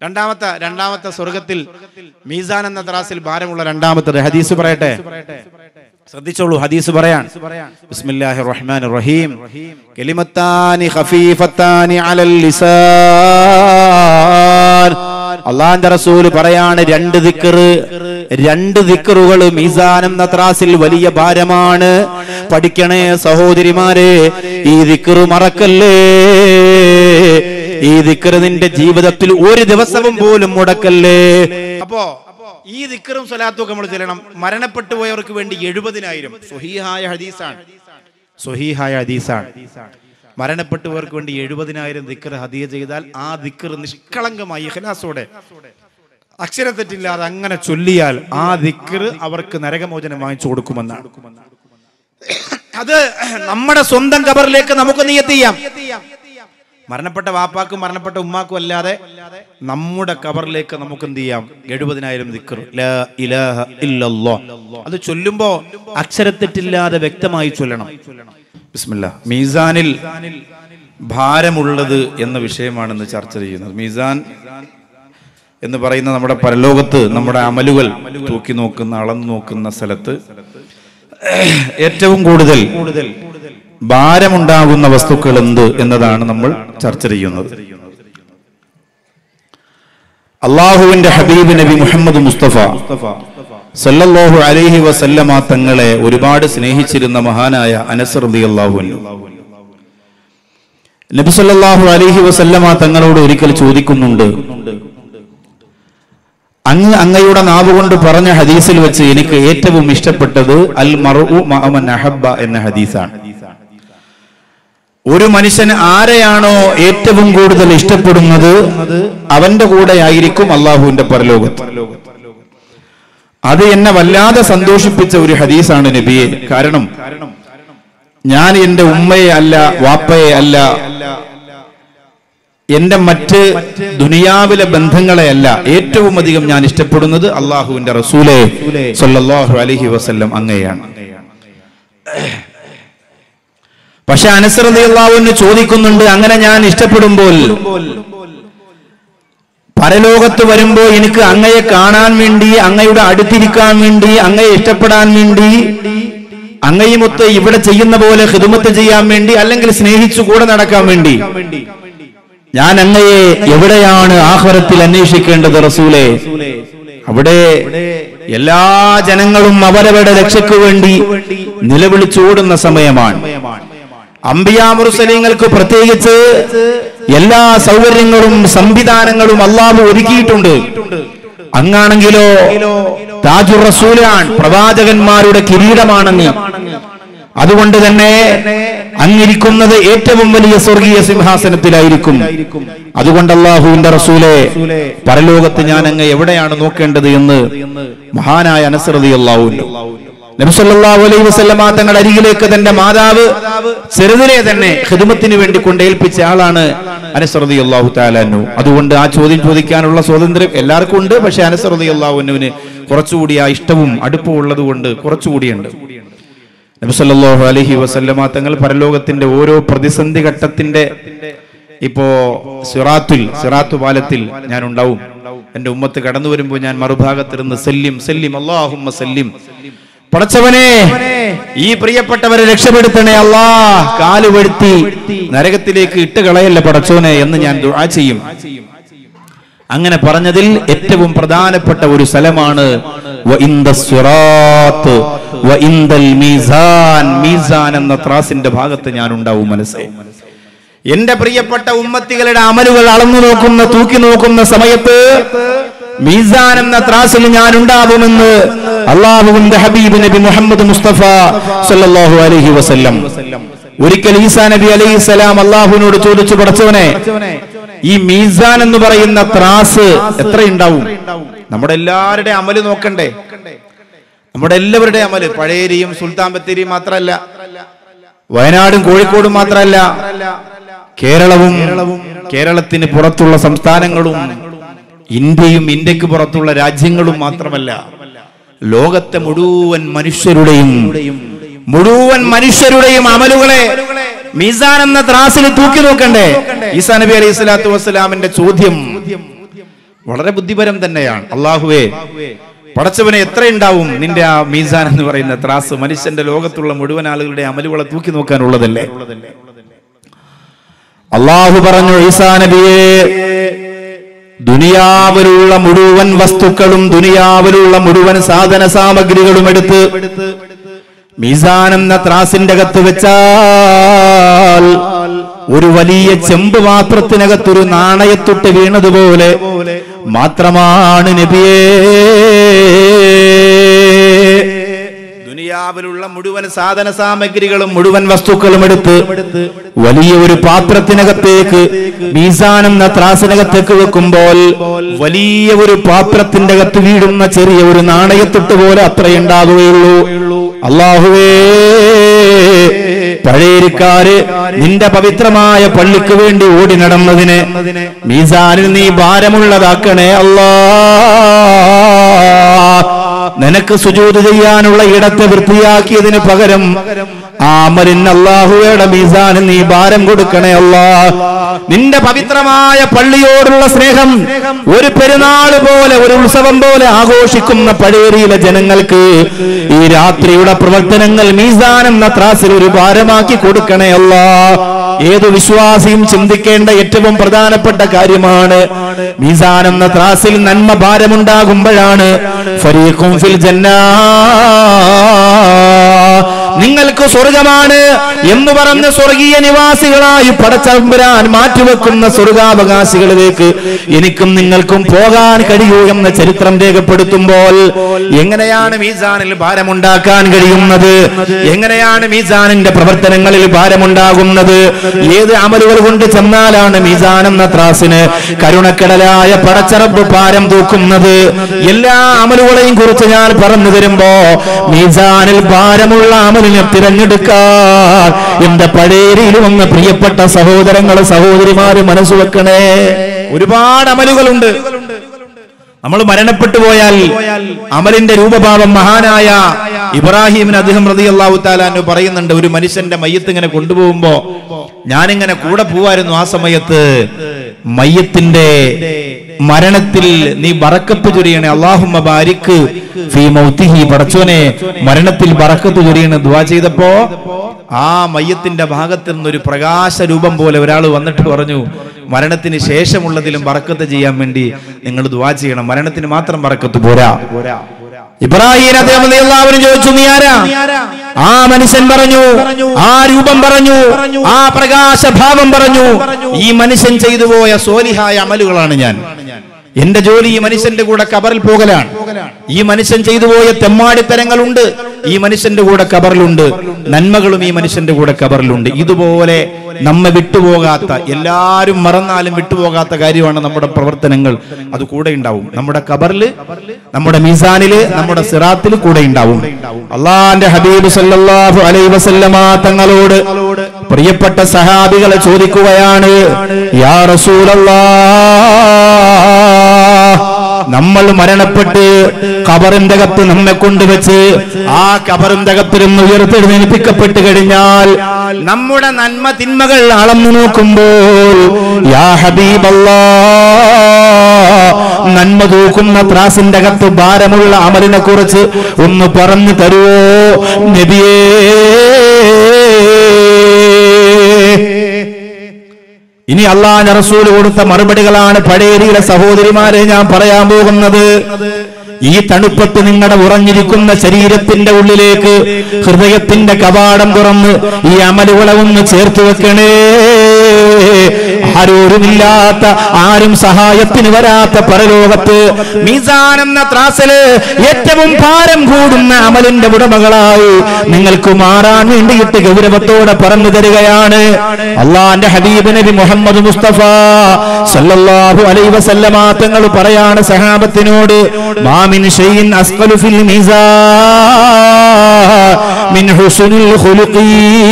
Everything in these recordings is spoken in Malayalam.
രണ്ടാമത്തെ രണ്ടാമത്തെ സ്വർഗത്തിൽ മീസാൻ എന്ന ത്രാസിൽ ഭാരമുള്ള രണ്ടാമത്തത് ഹദീസ് പറയട്ടെ ശ്രദ്ധിച്ചോളൂ ഹദീസ് പറയാൻ ബിസ്മില്ലാഹിർ റഹ്മാനിർ റഹീം കലിമത്താനി ഖഫീഫത്താനി അലൽ ലിസാൻ അള്ളാന്റെ റസൂൽ പറയാണ് രണ്ട് ദിക്കറ് രണ്ട് ദിക്കറുകൾ മീസാൻ എന്ന ത്രാസിൽ വലിയ ഭാരമാണ് പഠിക്കണേ സഹോദരിമാരെ ഈ ദിക്കറ് മറക്കല്ലേ ഈ ദിക്കറ് നിന്റെ ജീവിതത്തിൽ ഒരു ദിവസവും പോലും മുടക്കല്ലേ അപ്പോ ഈ ദിക്കറും സ്വലാത്തും ഒക്കെ നമ്മൾ ചെല്ലണം മരണപ്പെട്ടു പോയവർക്ക് വേണ്ടി എഴുപതിനായിരം സ്വഹീഹായ ഹദീസാണ് സ്വഹീഹായ ഹദീസാണ് മരണപ്പെട്ടവർക്ക് വേണ്ടി എഴുപതിനായിരം ദിക്കർ ഹദിയ ചെയ്താൽ ആ ദിക്കർ നിഷ്കളങ്കമായി ഇഖ്ലാസോടെ അക്ഷരത്തെറ്റില്ലാതെ അങ്ങനെ ചൊല്ലിയാൽ ആ ദിക്കർ അവർക്ക് നരകമോചനം വാങ്ങിച്ചു കൊടുക്കുമെന്നാണ് അത് നമ്മുടെ സ്വന്തം കബറിലേക്ക് നമുക്ക് നിയത്ത് ചെയ്യാം മരണപ്പെട്ട വാപ്പാക്കും മരണപ്പെട്ട ഉമ്മാക്കും അല്ലാതെ നമ്മുടെ കബറിലേക്ക് നമുക്ക് എന്ത് ചെയ്യാം എഴുപതിനായിരം ദിക്കർ ലാ ഇലാഹ ഇല്ലല്ലാ അത് ചൊല്ലുമ്പോ അക്ഷരത്തെറ്റില്ലാതെ വ്യക്തമായി ചൊല്ലണം ബിസ്മില്ല മീസാനിൽ ഭാരമുള്ളത് എന്ന വിഷയമാണ് ഇന്ന് ചർച്ച ചെയ്യുന്നത് മീസാൻ എന്ന് പറയുന്ന നമ്മുടെ പരലോകത്ത് നമ്മുടെ അമലുകൾ തൂക്കി നോക്കുന്ന അളന്നു നോക്കുന്ന സ്ഥലത്ത് ഏറ്റവും കൂടുതൽ ഭാരമുണ്ടാകുന്ന വസ്തുക്കൾ എന്ത് എന്നതാണ് നമ്മൾ ചർച്ച ചെയ്യുന്നത് അള്ളാഹുവിന്റെ ഹബീബ് നബി മുഹമ്മദ് മുസ്തഫ സല്ലല്ലാഹു അലൈഹി വസല്ലമ തങ്ങളെ ഒരുപാട് സ്നേഹിച്ചിരുന്ന മഹാനായ അനസ് റളിയല്ലാഹു അൻഹു നബി സല്ലല്ലാഹു അലൈഹി വസല്ലമ തങ്ങളോട് ഒരിക്കൽ ചോദിക്കുന്നുണ്ട് അങ്ങ് അങ്ങയുടെ നാവ് കൊണ്ട് പറഞ്ഞ ഹദീസിൽ വെച്ച് എനിക്ക് ഏറ്റവും ഇഷ്ടപ്പെട്ടത് അൽ മർഉ മഅമൻ അഹബ്ബ എന്ന ഹദീസാണ് ഒരു മനുഷ്യൻ ആരെയാണോ ഏറ്റവും കൂടുതൽ ഇഷ്ടപ്പെടുന്നത് അവന്റെ കൂടെ ആയിരിക്കും അള്ളാഹുവിന്റെ പരലോകത്ത് അത് എന്നെ വല്ലാതെ സന്തോഷിപ്പിച്ച ഒരു ഹദീസാണ് നബിയെ കാരണം ഞാൻ എന്റെ ഉമ്മയെ അല്ല വാപ്പയെ അല്ല എന്റെ മറ്റ് ദുനിയാവിലെ ബന്ധങ്ങളെ അല്ല ഏറ്റവും അധികം ഞാൻ ഇഷ്ടപ്പെടുന്നത് അള്ളാഹുവിന്റെ റസൂലെ സല്ലല്ലാഹു അലൈഹി വസല്ലം അങ്ങയാണ് പക്ഷെ അനസറതി അള്ളാഹുവിന് ചോദിക്കുന്നുണ്ട് അങ്ങനെ ഞാൻ ഇഷ്ടപ്പെടുമ്പോൾ പരലോകത്ത് വരുമ്പോ എനിക്ക് അങ്ങയെ കാണാൻ വേണ്ടി അങ്ങയുടെ അടുത്തിരിക്കാൻ വേണ്ടി അങ്ങയെ ഇഷ്ടപ്പെടാൻ വേണ്ടി അങ്ങയുമൊത്ത് ഇവിടെ ചെയ്യുന്ന പോലെ ഹിതുമത്ത് ചെയ്യാൻ വേണ്ടി അല്ലെങ്കിൽ സ്നേഹിച്ചു കൂടെ നടക്കാൻ വേണ്ടി ഞാൻ അങ്ങയെ എവിടെയാണ് ആഹ്വരത്തിൽ അന്വേഷിക്കേണ്ടത് റസൂലെ അവിടെ എല്ലാ ജനങ്ങളും അവരവരുടെ രക്ഷയ്ക്ക് വേണ്ടി നിലവിളിച്ചോടുന്ന സമയമാണ് അമ്പിയാമുറുസലീങ്ങൾക്ക് പ്രത്യേകിച്ച് എല്ലാ സൗകര്യങ്ങളും സംവിധാനങ്ങളും അള്ളാഹു ഒരുക്കിയിട്ടുണ്ട് അങ്ങാണെങ്കിലോ താജുർ റസൂലാൻ പ്രവാചകന്മാരുടെ കിരീടമാണെന്ന് അതുകൊണ്ട് തന്നെ അങ്ങിരിക്കുന്നത് ഏറ്റവും വലിയ സ്വർഗീയ സിംഹാസനത്തിലായിരിക്കും അതുകൊണ്ട് അള്ളാഹുവിന്റെ റസൂലെ പരലോകത്ത് ഞാൻ അങ്ങ് എവിടെയാണ് നോക്കേണ്ടത് എന്ന് മഹാനായ അനസറതി അള്ളാഹുവിന്റെ നബിസല്ലാഹു അലൈഹി വസല്ലമ തങ്ങളുടെ അരികിലേക്ക് തന്റെ മാതാവ് ചെറുതിലെ തന്നെ ഹിദുമത്തിന് വേണ്ടി കൊണ്ടേൽപ്പിച്ച ആളാണ് അനസറതി അള്ളാഹു താലാനു അതുകൊണ്ട് ആ ചോദ്യം ചോദിക്കാനുള്ള സ്വാതന്ത്ര്യം എല്ലാവർക്കും ഉണ്ട് പക്ഷെ അനസറതി അള്ളാഹുനുവിന് കുറച്ചുകൂടി ആ ഇഷ്ടവും അടുപ്പവും ഉള്ളത് കൊണ്ട് കുറച്ചുകൂടിയുണ്ട് നബിസല്ലാഹു അലഹി വസല്ലമ തങ്ങൾ പരലോകത്തിന്റെ ഓരോ പ്രതിസന്ധി ഘട്ടത്തിന്റെ ഇപ്പോ സിറാത്തുൽ സിറാത്തു പാലത്തിൽ ഞാൻ ഉണ്ടാവും എന്റെ ഉമ്മത്ത് കടന്നു വരുമ്പോൾ ഞാൻ മറുഭാഗത്തിരുന്ന് സല്ലിം സല്ലിം അള്ളാഹുമ്മ സല്ലിം പടച്ചവനെ ഈ പ്രിയപ്പെട്ടവരെ രക്ഷപ്പെടുത്തണേ അല്ലാ കാല് വെടുത്തി നരകത്തിലേക്ക് ഇട്ട് കളയല്ല പടച്ചോനെ എന്ന് ഞാൻ ദുആ ചെയ്യും അങ്ങനെ പറഞ്ഞതിൽ ഏറ്റവും പ്രധാനപ്പെട്ട ഒരു സ്ഥലമാണ് വഇന്ദ സിറാത്ത് വഇന്ദൽ മീസാൻ മീസാൻ എന്ന ത്രാസിന്റെ ഭാഗത്ത് ഞാൻ ഉണ്ടാവും മനസ്സേ എന്റെ പ്രിയപ്പെട്ട ഉമ്മത്തികളുടെ അമലുകൾ അളന്നു നോക്കുന്ന തൂക്കി നോക്കുന്ന സമയത്ത് മീസാൻ എന്ന ത്രാസിൽ ഞാൻ ഉണ്ടാവുമെന്ന് അള്ളാഹുവിന്റെ ഹബീബ് നബി മുഹമ്മദ് മുസ്തഫ സല്ലല്ലാഹു അലൈഹി വസല്ലം ഒരിക്കൽ ഈസാ നബി അലൈഹി സ്വലാം അള്ളാഹുവിനോട് ചോദിച്ചു പടച്ചവനെ ഈ മീസാൻ എന്ന് പറയുന്ന ത്രാസ് എത്ര ഉണ്ടാവും നമ്മുടെ എല്ലാവരുടെ അമല് നോക്കണ്ടേ നമ്മുടെ എല്ലാവരുടെ അമല് പഴയരിയും സുൽത്താൻ ബത്തേരിയും മാത്രമല്ല വയനാടും കോഴിക്കോടും മാത്രമല്ല കേരളവും കേരളത്തിന് പുറത്തുള്ള സംസ്ഥാനങ്ങളും ഇന്ത്യയും ഇന്ത്യക്ക് പുറത്തുള്ള രാജ്യങ്ങളും മാത്രമല്ല ലോകത്തെ മുഴുവൻ മനുഷ്യരുടെയും മുഴുവൻ മനുഷ്യരുടെയും അമലുകളെ മീസാൻ എന്ന ത്രാസിൽ തൂക്കി നോക്കണ്ടേ ഈസാ നബി അലൈഹി സ്വലാത്തു വസ്സലാമിന്റെ ചോദ്യം വളരെ ബുദ്ധിപരം തന്നെയാണ് അള്ളാഹുവേ പടച്ചവനെ എത്ര ഉണ്ടാവും നിന്റെ ആ മീസാൻ എന്ന് പറയുന്ന ത്രാസ് മനുഷ്യന്റെ ലോകത്തുള്ള മുഴുവൻ ആളുകളുടെ അമലുകളെ തൂക്കി നോക്കാനുള്ളതല്ലേ അള്ളാഹു പറഞ്ഞു ഈസാ നബിയെ ദുനിയാവിലുള്ള മുഴുവൻ വസ്തുക്കളും ദുനിയാവിലുള്ള മുഴുവൻ സാധന സാമഗ്രികളും എടുത്ത് മീസാൻ എന്ന ത്രാസിന്റെ അകത്ത് വെച്ചാൽ ഒരു വലിയ ചെമ്പ് പാത്രത്തിനകത്തൊരു നാണയത്തൊട്ട് വീണതുപോലെ മാത്രമാണ് നബിയേ ദുനിയാവിലുള്ള മുഴുവൻ സാധന സാമഗ്രികളും മുഴുവൻ വസ്തുക്കളും എടുത്ത് വലിയ ഒരു പാത്രത്തിനകത്തേക്ക് മീസാൻ എന്ന ത്രാസിനകത്തേക്ക് വെക്കുമ്പോൾ വലിയ ഒരു പാത്രത്തിന്റെ അകത്ത് വീഴുന്ന ചെറിയ ഒരു നാണയത്തൊട്ട് പോലെ അത്രയുണ്ടാകുകയുള്ളൂ അള്ളാഹുവേ പഴയരിക്കാര് നിന്റെ പവിത്രമായ പള്ളിക്ക് വേണ്ടി ഓടി നടന്നതിന് മീസാനിൽ നീ ഭാരമുള്ളതാക്കണേ അല്ലാ നിനക്ക് സുജൂത് ചെയ്യാനുള്ള ഇടത്തെ വൃത്തിയാക്കിയതിന് പകരം ആമലിൻ അള്ളാഹുവയുടെ മീസാന് നീ ഭാരം കൊടുക്കണേ അല്ലാ നിന്റെ പവിത്രമായ പള്ളിയോടുള്ള സ്നേഹം ഒരു പെരുന്നാൾ പോലെ ഒരു ഉത്സവം പോലെ ആഘോഷിക്കുന്ന പഴേരിയിലെ ജനങ്ങൾക്ക് ഈ രാത്രിയുടെ പ്രവർത്തനങ്ങൾ മീസാൻ എന്ന ത്രാസിൽ ഒരു ഭാരമാക്കി കൊടുക്കണേ അല്ലാ ഏതു വിശ്വാസിയും ചിന്തിക്കേണ്ട ഏറ്റവും പ്രധാനപ്പെട്ട കാര്യമാണ് മീസാൻ എന്ന ത്രാസിൽ നന്മ ഭാരമുണ്ടാകുമ്പോഴാണ് ഫരീഖും ഫിൽ ജന്നാ നിങ്ങൾക്ക് സ്വർഗമാണ് എന്ന് പറഞ്ഞ് സ്വർഗീയ നിവാസികളായി പടച്ചമ്പുരാൻ മാറ്റിവെക്കുന്ന സ്വർഗാവകാശികളിലേക്ക് എനിക്കും നിങ്ങൾക്കും പോകാൻ കഴിയൂ എന്ന ചരിത്രം രേഖപ്പെടുത്തുമ്പോൾ എങ്ങനെയാണ് മീസാനിൽ ഭാരമുണ്ടാക്കാൻ കഴിയുന്നത് എങ്ങനെയാണ് മീസാനിന്റെ പ്രവർത്തനങ്ങളിൽ ഭാരമുണ്ടാകുന്നത് ഏത് അമലുകൾ കൊണ്ട് ചെന്നാലാണ് മീസാൻ എന്ന ത്രാസിന് കരുണക്കടലായ പടച്ചറബ് ഭാരം തൂക്കുന്നത് എല്ലാ അമലുകളെയും കുറിച്ച് ഞാൻ പറഞ്ഞു തരുമ്പോ മീസാനിൽ ഭാരമുള്ള അമലിനെ തിരഞ്ഞെടുക്കാൻ എന്റെ പഴയരിയിലും ഒന്ന് പ്രിയപ്പെട്ട സഹോദരങ്ങള് സഹോദരിമാര് മനസ്സ് വെക്കണേ ഒരുപാട് അമലുകളുണ്ട് നമ്മൾ മരണപ്പെട്ടു പോയാൽ അമലിന്റെ രൂപഭാവം മഹാനായ ഇബ്രാഹിമിന് അദ്ദേഹം റതി അള്ളാഹു താലാന്ന് പറയുന്നുണ്ട് ഒരു മനുഷ്യന്റെ മയ്യത്ത് ഇങ്ങനെ കൊണ്ടുപോകുമ്പോ ഞാനിങ്ങനെ കൂടെ പോവായിരുന്നു ആ സമയത്ത് മയ്യത്തിന്റെ മരണത്തിൽ നീ ബറക്കത്ത് ചൊരിയണേ അള്ളാഹുമ്മ ബാരിക്ക് ഫീ മൗത്തിഹി പടച്ചോനെ മരണത്തിൽ ബറക്കത്ത് ചൊരിയണ ദുവാ ചെയ്തപ്പോ ആ മയ്യത്തിന്റെ ഭാഗത്ത് നിന്നൊരു പ്രകാശ രൂപം പോലെ ഒരാൾ വന്നിട്ട് പറഞ്ഞു മരണത്തിന് ശേഷമുള്ളതിലും ബറക്കത്ത് ചെയ്യാൻ വേണ്ടി നിങ്ങൾ ദുവാ ചെയ്യണം മരണത്തിന് മാത്രം ബറക്കത്ത് പോരാ ഇബ്രാഹിം അദ്ദേഹം എല്ലാവരും ചോദിച്ചു നീ ആരാ ആ മനുഷ്യൻ പറഞ്ഞു ആ രൂപം പറഞ്ഞു ആ പ്രകാശഭാവം പറഞ്ഞു ഈ മനുഷ്യൻ ചെയ്തു പോയ സോലിഹായ അമലുകളാണ് ഞാൻ എന്റെ ജോലി ഈ മനുഷ്യന്റെ കൂടെ കബറിൽ പോകലാണ് ഈ മനുഷ്യൻ ചെയ്തു പോയ തെമ്മാടിത്തരങ്ങളുണ്ട് ഈ മനുഷ്യന്റെ കൂടെ കബറിലുണ്ട് നന്മകളും ഈ മനുഷ്യന്റെ കൂടെ കബറിലുണ്ട് ഇതുപോലെ നമ്മെ വിട്ടുപോകാത്ത എല്ലാരും മറന്നാലും വിട്ടുപോകാത്ത കാര്യമാണ് നമ്മുടെ പ്രവർത്തനങ്ങൾ അത് കൂടെ ഉണ്ടാവും നമ്മുടെ കബറില് നമ്മുടെ മീസാനില് നമ്മുടെ സിറാത്തിൽ കൂടെ ഉണ്ടാവും അള്ളാന്റെ ഹബീബ് സല്ലല്ലാഹു അലൈഹി വസല്ലമ തങ്ങളോട് പ്രിയപ്പെട്ട സഹാബികളെ ചോദിക്കുകയാണ് യാ റസൂലല്ലാ നമ്മൾ മരണപ്പെട്ട് കബറിന്റെ അകത്ത് നമ്മെ കൊണ്ടുവച്ച് ആ കബറിന്റെ അകത്തിരുന്ന് ഉയർത്തെഴുന്നേൽപ്പിക്കപ്പെട്ട് കഴിഞ്ഞാൽ നമ്മുടെ നന്മ തിന്മകൾ അളന്നു നോക്കുമ്പോൾ യാ ഹബീബല്ലാ നന്മ തൂക്കുന്ന ത്രാസിന്റെ അകത്ത് ഭാരമുള്ള അമലിനെ കുറിച്ച് ഒന്ന് പറഞ്ഞു തരുവോ നബിയേ ഇനി അള്ളാഹ് റസൂൽ കൊടുത്ത മറുപടികളാണ് പഴയരിയിലെ സഹോദരിമാരെ ഞാൻ പറയാൻ പോകുന്നത് ഈ തണുപ്പത്ത് നിങ്ങളുടെ ഉറഞ്ഞിരിക്കുന്ന ശരീരത്തിന്റെ ഉള്ളിലേക്ക് ഹൃദയത്തിന്റെ കവാടം തുറന്ന് ഈ അമലുകളെ ഒന്ന് ചേർത്ത് വെക്കണേ ആരോരുമില്ലാത്ത ആരും സഹായത്തിന് വരാത്ത പരലോകത്ത് മീസാൻ എന്ന ത്രാസില് ഏറ്റവും ഭാരം കൂടുന്ന അമലിന്റെ ഉടമകളായി നിങ്ങൾക്ക് മാറാൻ വേണ്ടിയിട്ട് ഗൗരവത്തോടെ പറഞ്ഞു തരികയാണ് അള്ളാന്റെ ഹബീബ് നബി മുഹമ്മദ് മുസ്തഫ സല്ലല്ലാഹു അലൈഹി വസല്ലമ തങ്ങൾ പറയാണ് സഹാബത്തിനോട് മാമിൻ ഷൈഇൻ അസ്ഖലു ഫിൽ മീസാൻ മിൻ ഹുസ്നിൽ ഖുലുഖി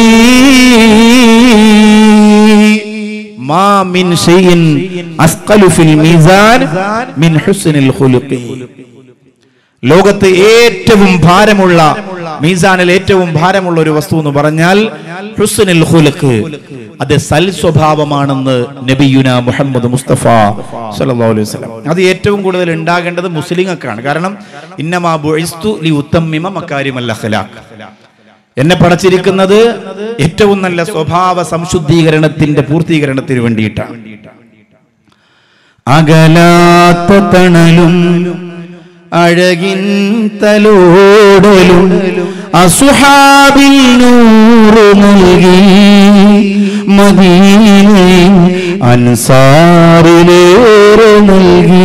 മാ മിൻ ഷൈഇൻ അസ്ഖലു ഫിൽ മീസാൻ മിൻ ഹുസ്നിൽ ഖുലുഖി ലോകത്ത് ഏറ്റവും ഭാരമുള്ള മീസാനിൽ ഏറ്റവും ഭാരമുള്ള ഒരു വസ്തു എന്ന് പറഞ്ഞാൽ ഹുസ്നുൽ ഖുലുഖ് അത് സൽ സ്വഭാവമാണെന്ന് നബിയുന മുഹമ്മദ് മുസ്തഫ സല്ലല്ലാഹു അലൈഹി വസല്ലം അത് ഏറ്റവും കൂടുതൽ ഉണ്ടാകേണ്ടത് മുസ്ലിങ്ങൾക്കാണ് കാരണം ഇന്നമാ ബുഇസ്തു ലി ഉത്തമ്മിമ മക്കാരിമൽ അഖ്ലാഖ് എന്നെ പടച്ചിരിക്കുന്നത് ഏറ്റവും നല്ല സ്വഭാവ സംശുദ്ധീകരണത്തിന്റെ പൂർത്തീകരണത്തിന് വേണ്ടിയിട്ടാണ് അകലാത്ത തണലും അഴകിൻ തലോടലും അസുഹാബിൽ നൂറ് നൽകി മദീനയിൽ അൻസാറിലേറെ നൽകി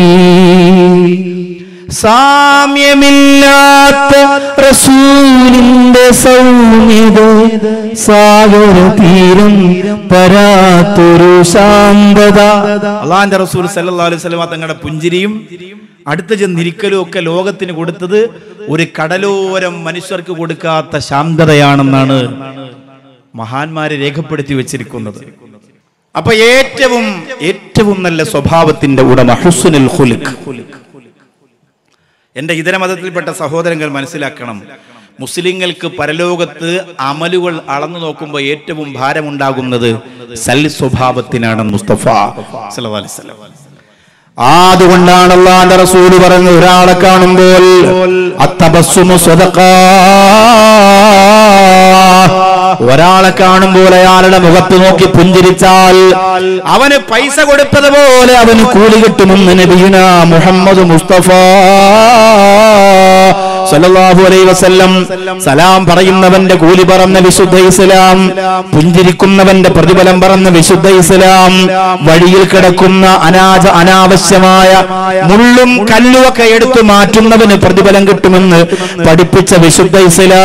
സാമ്യമില്ലാത്ത റസൂലിന്റെ സൗമ്യത സാഗര തീരം പരാത്തൊരു ശാന്തത അള്ളാന്റെ റസൂൽ സല്ലല്ലാഹു അലൈഹി വസല്ലമ തങ്ങളുടെ പുഞ്ചിരിയും അടുത്ത് ചെന്നിരിക്കലും ഒക്കെ ലോകത്തിന് കൊടുത്തത് ഒരു കടലോരം മനുഷ്യർക്ക് കൊടുക്കാത്ത ശാന്തതയാണെന്നാണ് മഹാന്മാരെ രേഖപ്പെടുത്തി വെച്ചിരിക്കുന്നത് അപ്പൊ ഏറ്റവും ഏറ്റവും നല്ല സ്വഭാവത്തിന്റെ ഉടമ ഹുസ്നുൽ ഖുലുഖ് എന്റെ ഇതര മതത്തിൽപ്പെട്ട സഹോദരങ്ങൾ മനസ്സിലാക്കണം മുസ്ലിങ്ങൾക്ക് പരലോകത്ത് അമലുകൾ അളന്നു നോക്കുമ്പോൾ ഏറ്റവും ഭാരമുണ്ടാകുന്നത് സൽ സ്വഭാവത്തിനാണ് മുസ്തഫ സല്ലല്ലാഹു അലൈഹി വസല്ലം. ആ, അതുകൊണ്ടാണ് അള്ളാന്റെ റസൂല് പറഞ്ഞ ഒരാളെ കാണുമ്പോൾ അത്തബസ്സുമു സ്വതക്കാ ഒരാളെ കാണുമ്പോൾ അയാളുടെ മുഖത്ത് നോക്കി പുഞ്ചിരിച്ചാൽ അവന് പൈസ കൊടുത്തതുപോലെ അവന് കൂലി കിട്ടുമെന്ന് നബിയുന മുഹമ്മദ് മുസ്തഫ സല്ലല്ലാഹു അലൈഹി വസല്ലം സലാം പറയുന്നവന്റെ കൂലി പറഞ്ഞ വിശുദ്ധ ഇസ്ലാം പുഞ്ചിരിക്കുന്നവന്റെ പ്രതിഫലം പറഞ്ഞ വിശുദ്ധ ഇസ്ലാം വഴിയിൽ കിടക്കുന്ന അനാജ അനാവശ്യമായ മുള്ളും കല്ലുമൊക്കെ എടുത്തു മാറ്റുന്നവന് പ്രതിഫലം കിട്ടുമെന്ന് പഠിപ്പിച്ച വിശുദ്ധ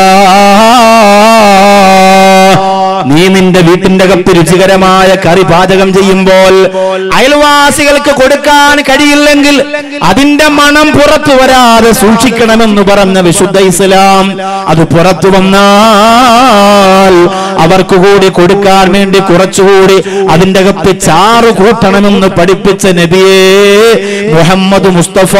ഇസ്ലാം നീ നിന്റെ വീട്ടിന്റെ കത്ത് രുചികരമായ കറി പാചകം ചെയ്യുമ്പോൾ അയൽവാസികൾക്ക് കൊടുക്കാൻ കഴിയില്ലെങ്കിൽ അതിന്റെ മണം പുറത്തു വരാതെ സൂക്ഷിക്കണമെന്ന് പറഞ്ഞ വിശുദ്ധ ഇസ്ലാം അത് പുറത്തു വന്നാൽ അവർക്ക് കൂടി കൊടുക്കാൻ വേണ്ടി കുറച്ചുകൂടി അതിന്റെ കത്ത് ചാറ് കൂട്ടണമെന്ന് പഠിപ്പിച്ച നബിയേ മുഹമ്മദ് മുസ്തഫ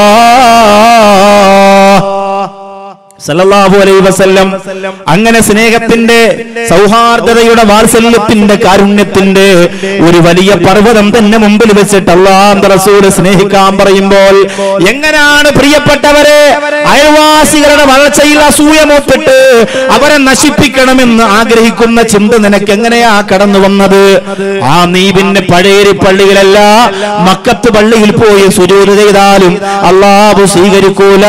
സല്ലല്ലാഹു അലൈഹി വസല്ലം അങ്ങനെ സ്നേഹത്തിന്റെ സൗഹാർദ്ദതയുടെ വാത്സല്യത്തിന്റെ കാരുണ്യത്തിന്റെ ഒരു വലിയ പർവ്വതം തന്നെ മുമ്പിൽ വെച്ചിട്ട് അള്ളാഹ് റസൂല് സ്നേഹിക്കാൻ പറയുമ്പോൾ എങ്ങനെയാണ് പ്രിയപ്പെട്ടവരെ അയൽവാസികളുടെ വളർച്ചയിൽ അസൂയ മൂത്തിട്ട് അവരെ നശിപ്പിക്കണമെന്ന് ആഗ്രഹിക്കുന്ന ചിന്ത നിനക്ക് എങ്ങനെയാ കടന്നു വന്നത് ആ നീ പിന്നെ പഴയരി പള്ളിയിലല്ല മക്കത്ത് പള്ളിയിൽ പോയി സുജൂര് ചെയ്താലും അള്ളാഹു സ്വീകരിക്കൂല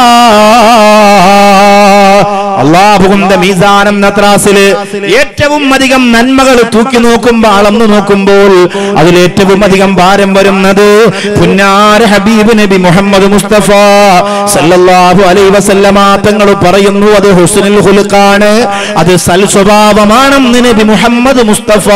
അള്ളാഹുവിന്റെ മീസാൻ എന്ന ത്രാസില് ഏറ്റവും അധികം നന്മകൾ തൂക്കി നോക്കുമ്പോൾ അളന്നു നോക്കുമ്പോൾ അതിൽ ഏറ്റവും അധികം ഭാരം വരുന്നത് പുന്നാര ഹബീബ് നബി മുഹമ്മദ് മുസ്തഫ സല്ലല്ലാഹു അലൈഹി വസല്ലമ തങ്ങൾ പറയുന്നു അത് ഹുസ്നുൽ ഖുലുഖാണ് അത് സൽ സ്വഭാവമാണെന്ന് നബി മുഹമ്മദ് മുസ്തഫ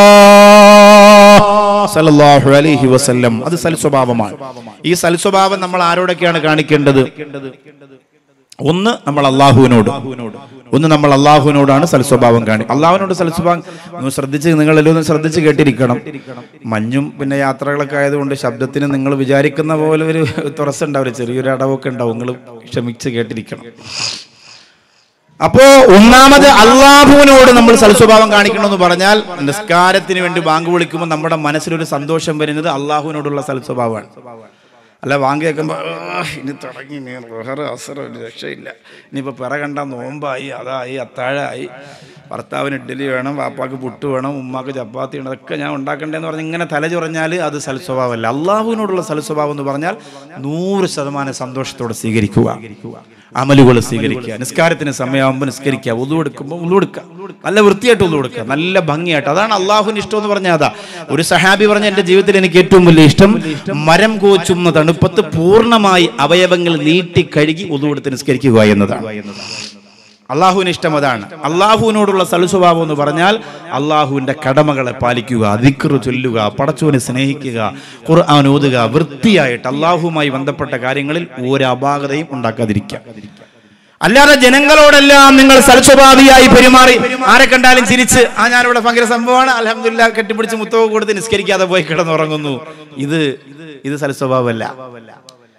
സല്ലല്ലാഹു അലൈഹി വസല്ലം അത് സൽ സ്വഭാവമാണ് ഈ സൽ സ്വഭാവം നമ്മൾ ആരോടൊക്കെയാണ് കാണിക്കേണ്ടത് ഒന്ന് നമ്മൾ അള്ളാഹുവിനോട് ഒന്ന് നമ്മൾ അള്ളാഹുവിനോടാണ് സൽസ്വഭാവം കാണി അള്ളാഹുവിനോട് സൽസ്വഭാവം ഒന്ന് ശ്രദ്ധിച്ച് നിങ്ങളെല്ലാം ഒന്ന് ശ്രദ്ധിച്ച് കേട്ടിരിക്കണം മഞ്ഞും പിന്നെ യാത്രകളൊക്കെ ആയതുകൊണ്ട് ശബ്ദത്തിന് നിങ്ങൾ വിചാരിക്കുന്ന പോലെ ഒരു തുറസുണ്ടാവില്ല ചെറിയൊരു അടവൊക്കെ ഉണ്ടാവും നിങ്ങൾ ക്ഷമിച്ച് കേട്ടിരിക്കണം അപ്പോ ഒന്നാമത് അള്ളാഹുവിനോട് നമ്മൾ സൽസ്വഭാവം കാണിക്കണമെന്ന് പറഞ്ഞാൽ നിസ്കാരത്തിന് വേണ്ടി ബാങ്ക് വിളിക്കുമ്പോൾ നമ്മുടെ മനസ്സിലൊരു സന്തോഷം വരുന്നത് അള്ളാഹുവിനോടുള്ള സൽസ്വഭാവമാണ് അല്ല വാങ്ങി കേൾക്കുമ്പോൾ ഇനി തുടങ്ങി ഇനി റഹറ് അസറ് ഒരു രക്ഷയില്ല ഇനിയിപ്പോൾ പിറ കണ്ട നോമ്പായി അതായി അത്താഴായി ഭർത്താവിന് ഇഡ്ഡലി വേണം വാപ്പാക്ക് പുട്ട് വേണം ഉമ്മാക്ക് ചപ്പാത്തി വേണം അതൊക്കെ ഞാൻ ഉണ്ടാക്കണ്ടേന്ന് പറഞ്ഞ് ഇങ്ങനെ തല ചൊറഞ്ഞാൽ അത് സൽസ്വഭാവമല്ല അള്ളാഹുവിനോടുള്ള സൽസ്വഭാവം എന്ന് പറഞ്ഞാൽ നൂറ് ശതമാനം സന്തോഷത്തോടെ സ്വീകരിക്കുക അമലുകൾ സ്വീകരിക്കുക നിസ്കാരത്തിന് സമയമാകുമ്പോൾ നിസ്കരിക്കുക ഉതു എടുക്കുമ്പോൾ ഉതു എടുക്കുക നല്ല വൃത്തിയായിട്ട് ഉതു കൊടുക്കുക നല്ല ഭംഗിയായിട്ട് അതാണ് അള്ളാഹുവിന് ഇഷ്ടം എന്ന് പറഞ്ഞാൽ അതാ ഒരു സഹാബി പറഞ്ഞ എന്റെ ജീവിതത്തിൽ എനിക്ക് ഏറ്റവും വലിയ ഇഷ്ടം മരം കോച്ചുന്ന തണുപ്പത്ത് പൂർണ്ണമായി അവയവങ്ങൾ നീട്ടി കഴുകി ഉതു എടുത്ത് നിസ്കരിക്കുക എന്നതാണ് അള്ളാഹുവിന് ഇഷ്ടം അതാണ് അള്ളാഹുവിനോടുള്ള സൽസ്വഭാവം എന്ന് പറഞ്ഞാൽ അള്ളാഹുവിന്റെ കടമകളെ പാലിക്കുക ദിക്റ് ചൊല്ലുക പടച്ചോനെ സ്നേഹിക്കുക ഖുർആൻ ഓതുക വൃത്തിയായിട്ട് അള്ളാഹുവുമായി ബന്ധപ്പെട്ട കാര്യങ്ങളിൽ ഒരു അപാകതയും ഉണ്ടാക്കാതിരിക്കുക അല്ലാതെ ജനങ്ങളോടെല്ലാം നിങ്ങൾ സൽസ്വഭാവിയായി പെരുമാറി ആരെ കണ്ടാലും ചിരിച്ച് ആ ഞാനിവിടെ ഭയങ്കര സംഭവമാണ് അലഹമില്ല കെട്ടിപ്പിടിച്ച് മുത്തവ് കൊടുത്ത് നിസ്കരിക്കാതെ പോയി കിടന്നുറങ്ങുന്നു ഇത് ഇത് സൽസ്വഭാവമല്ല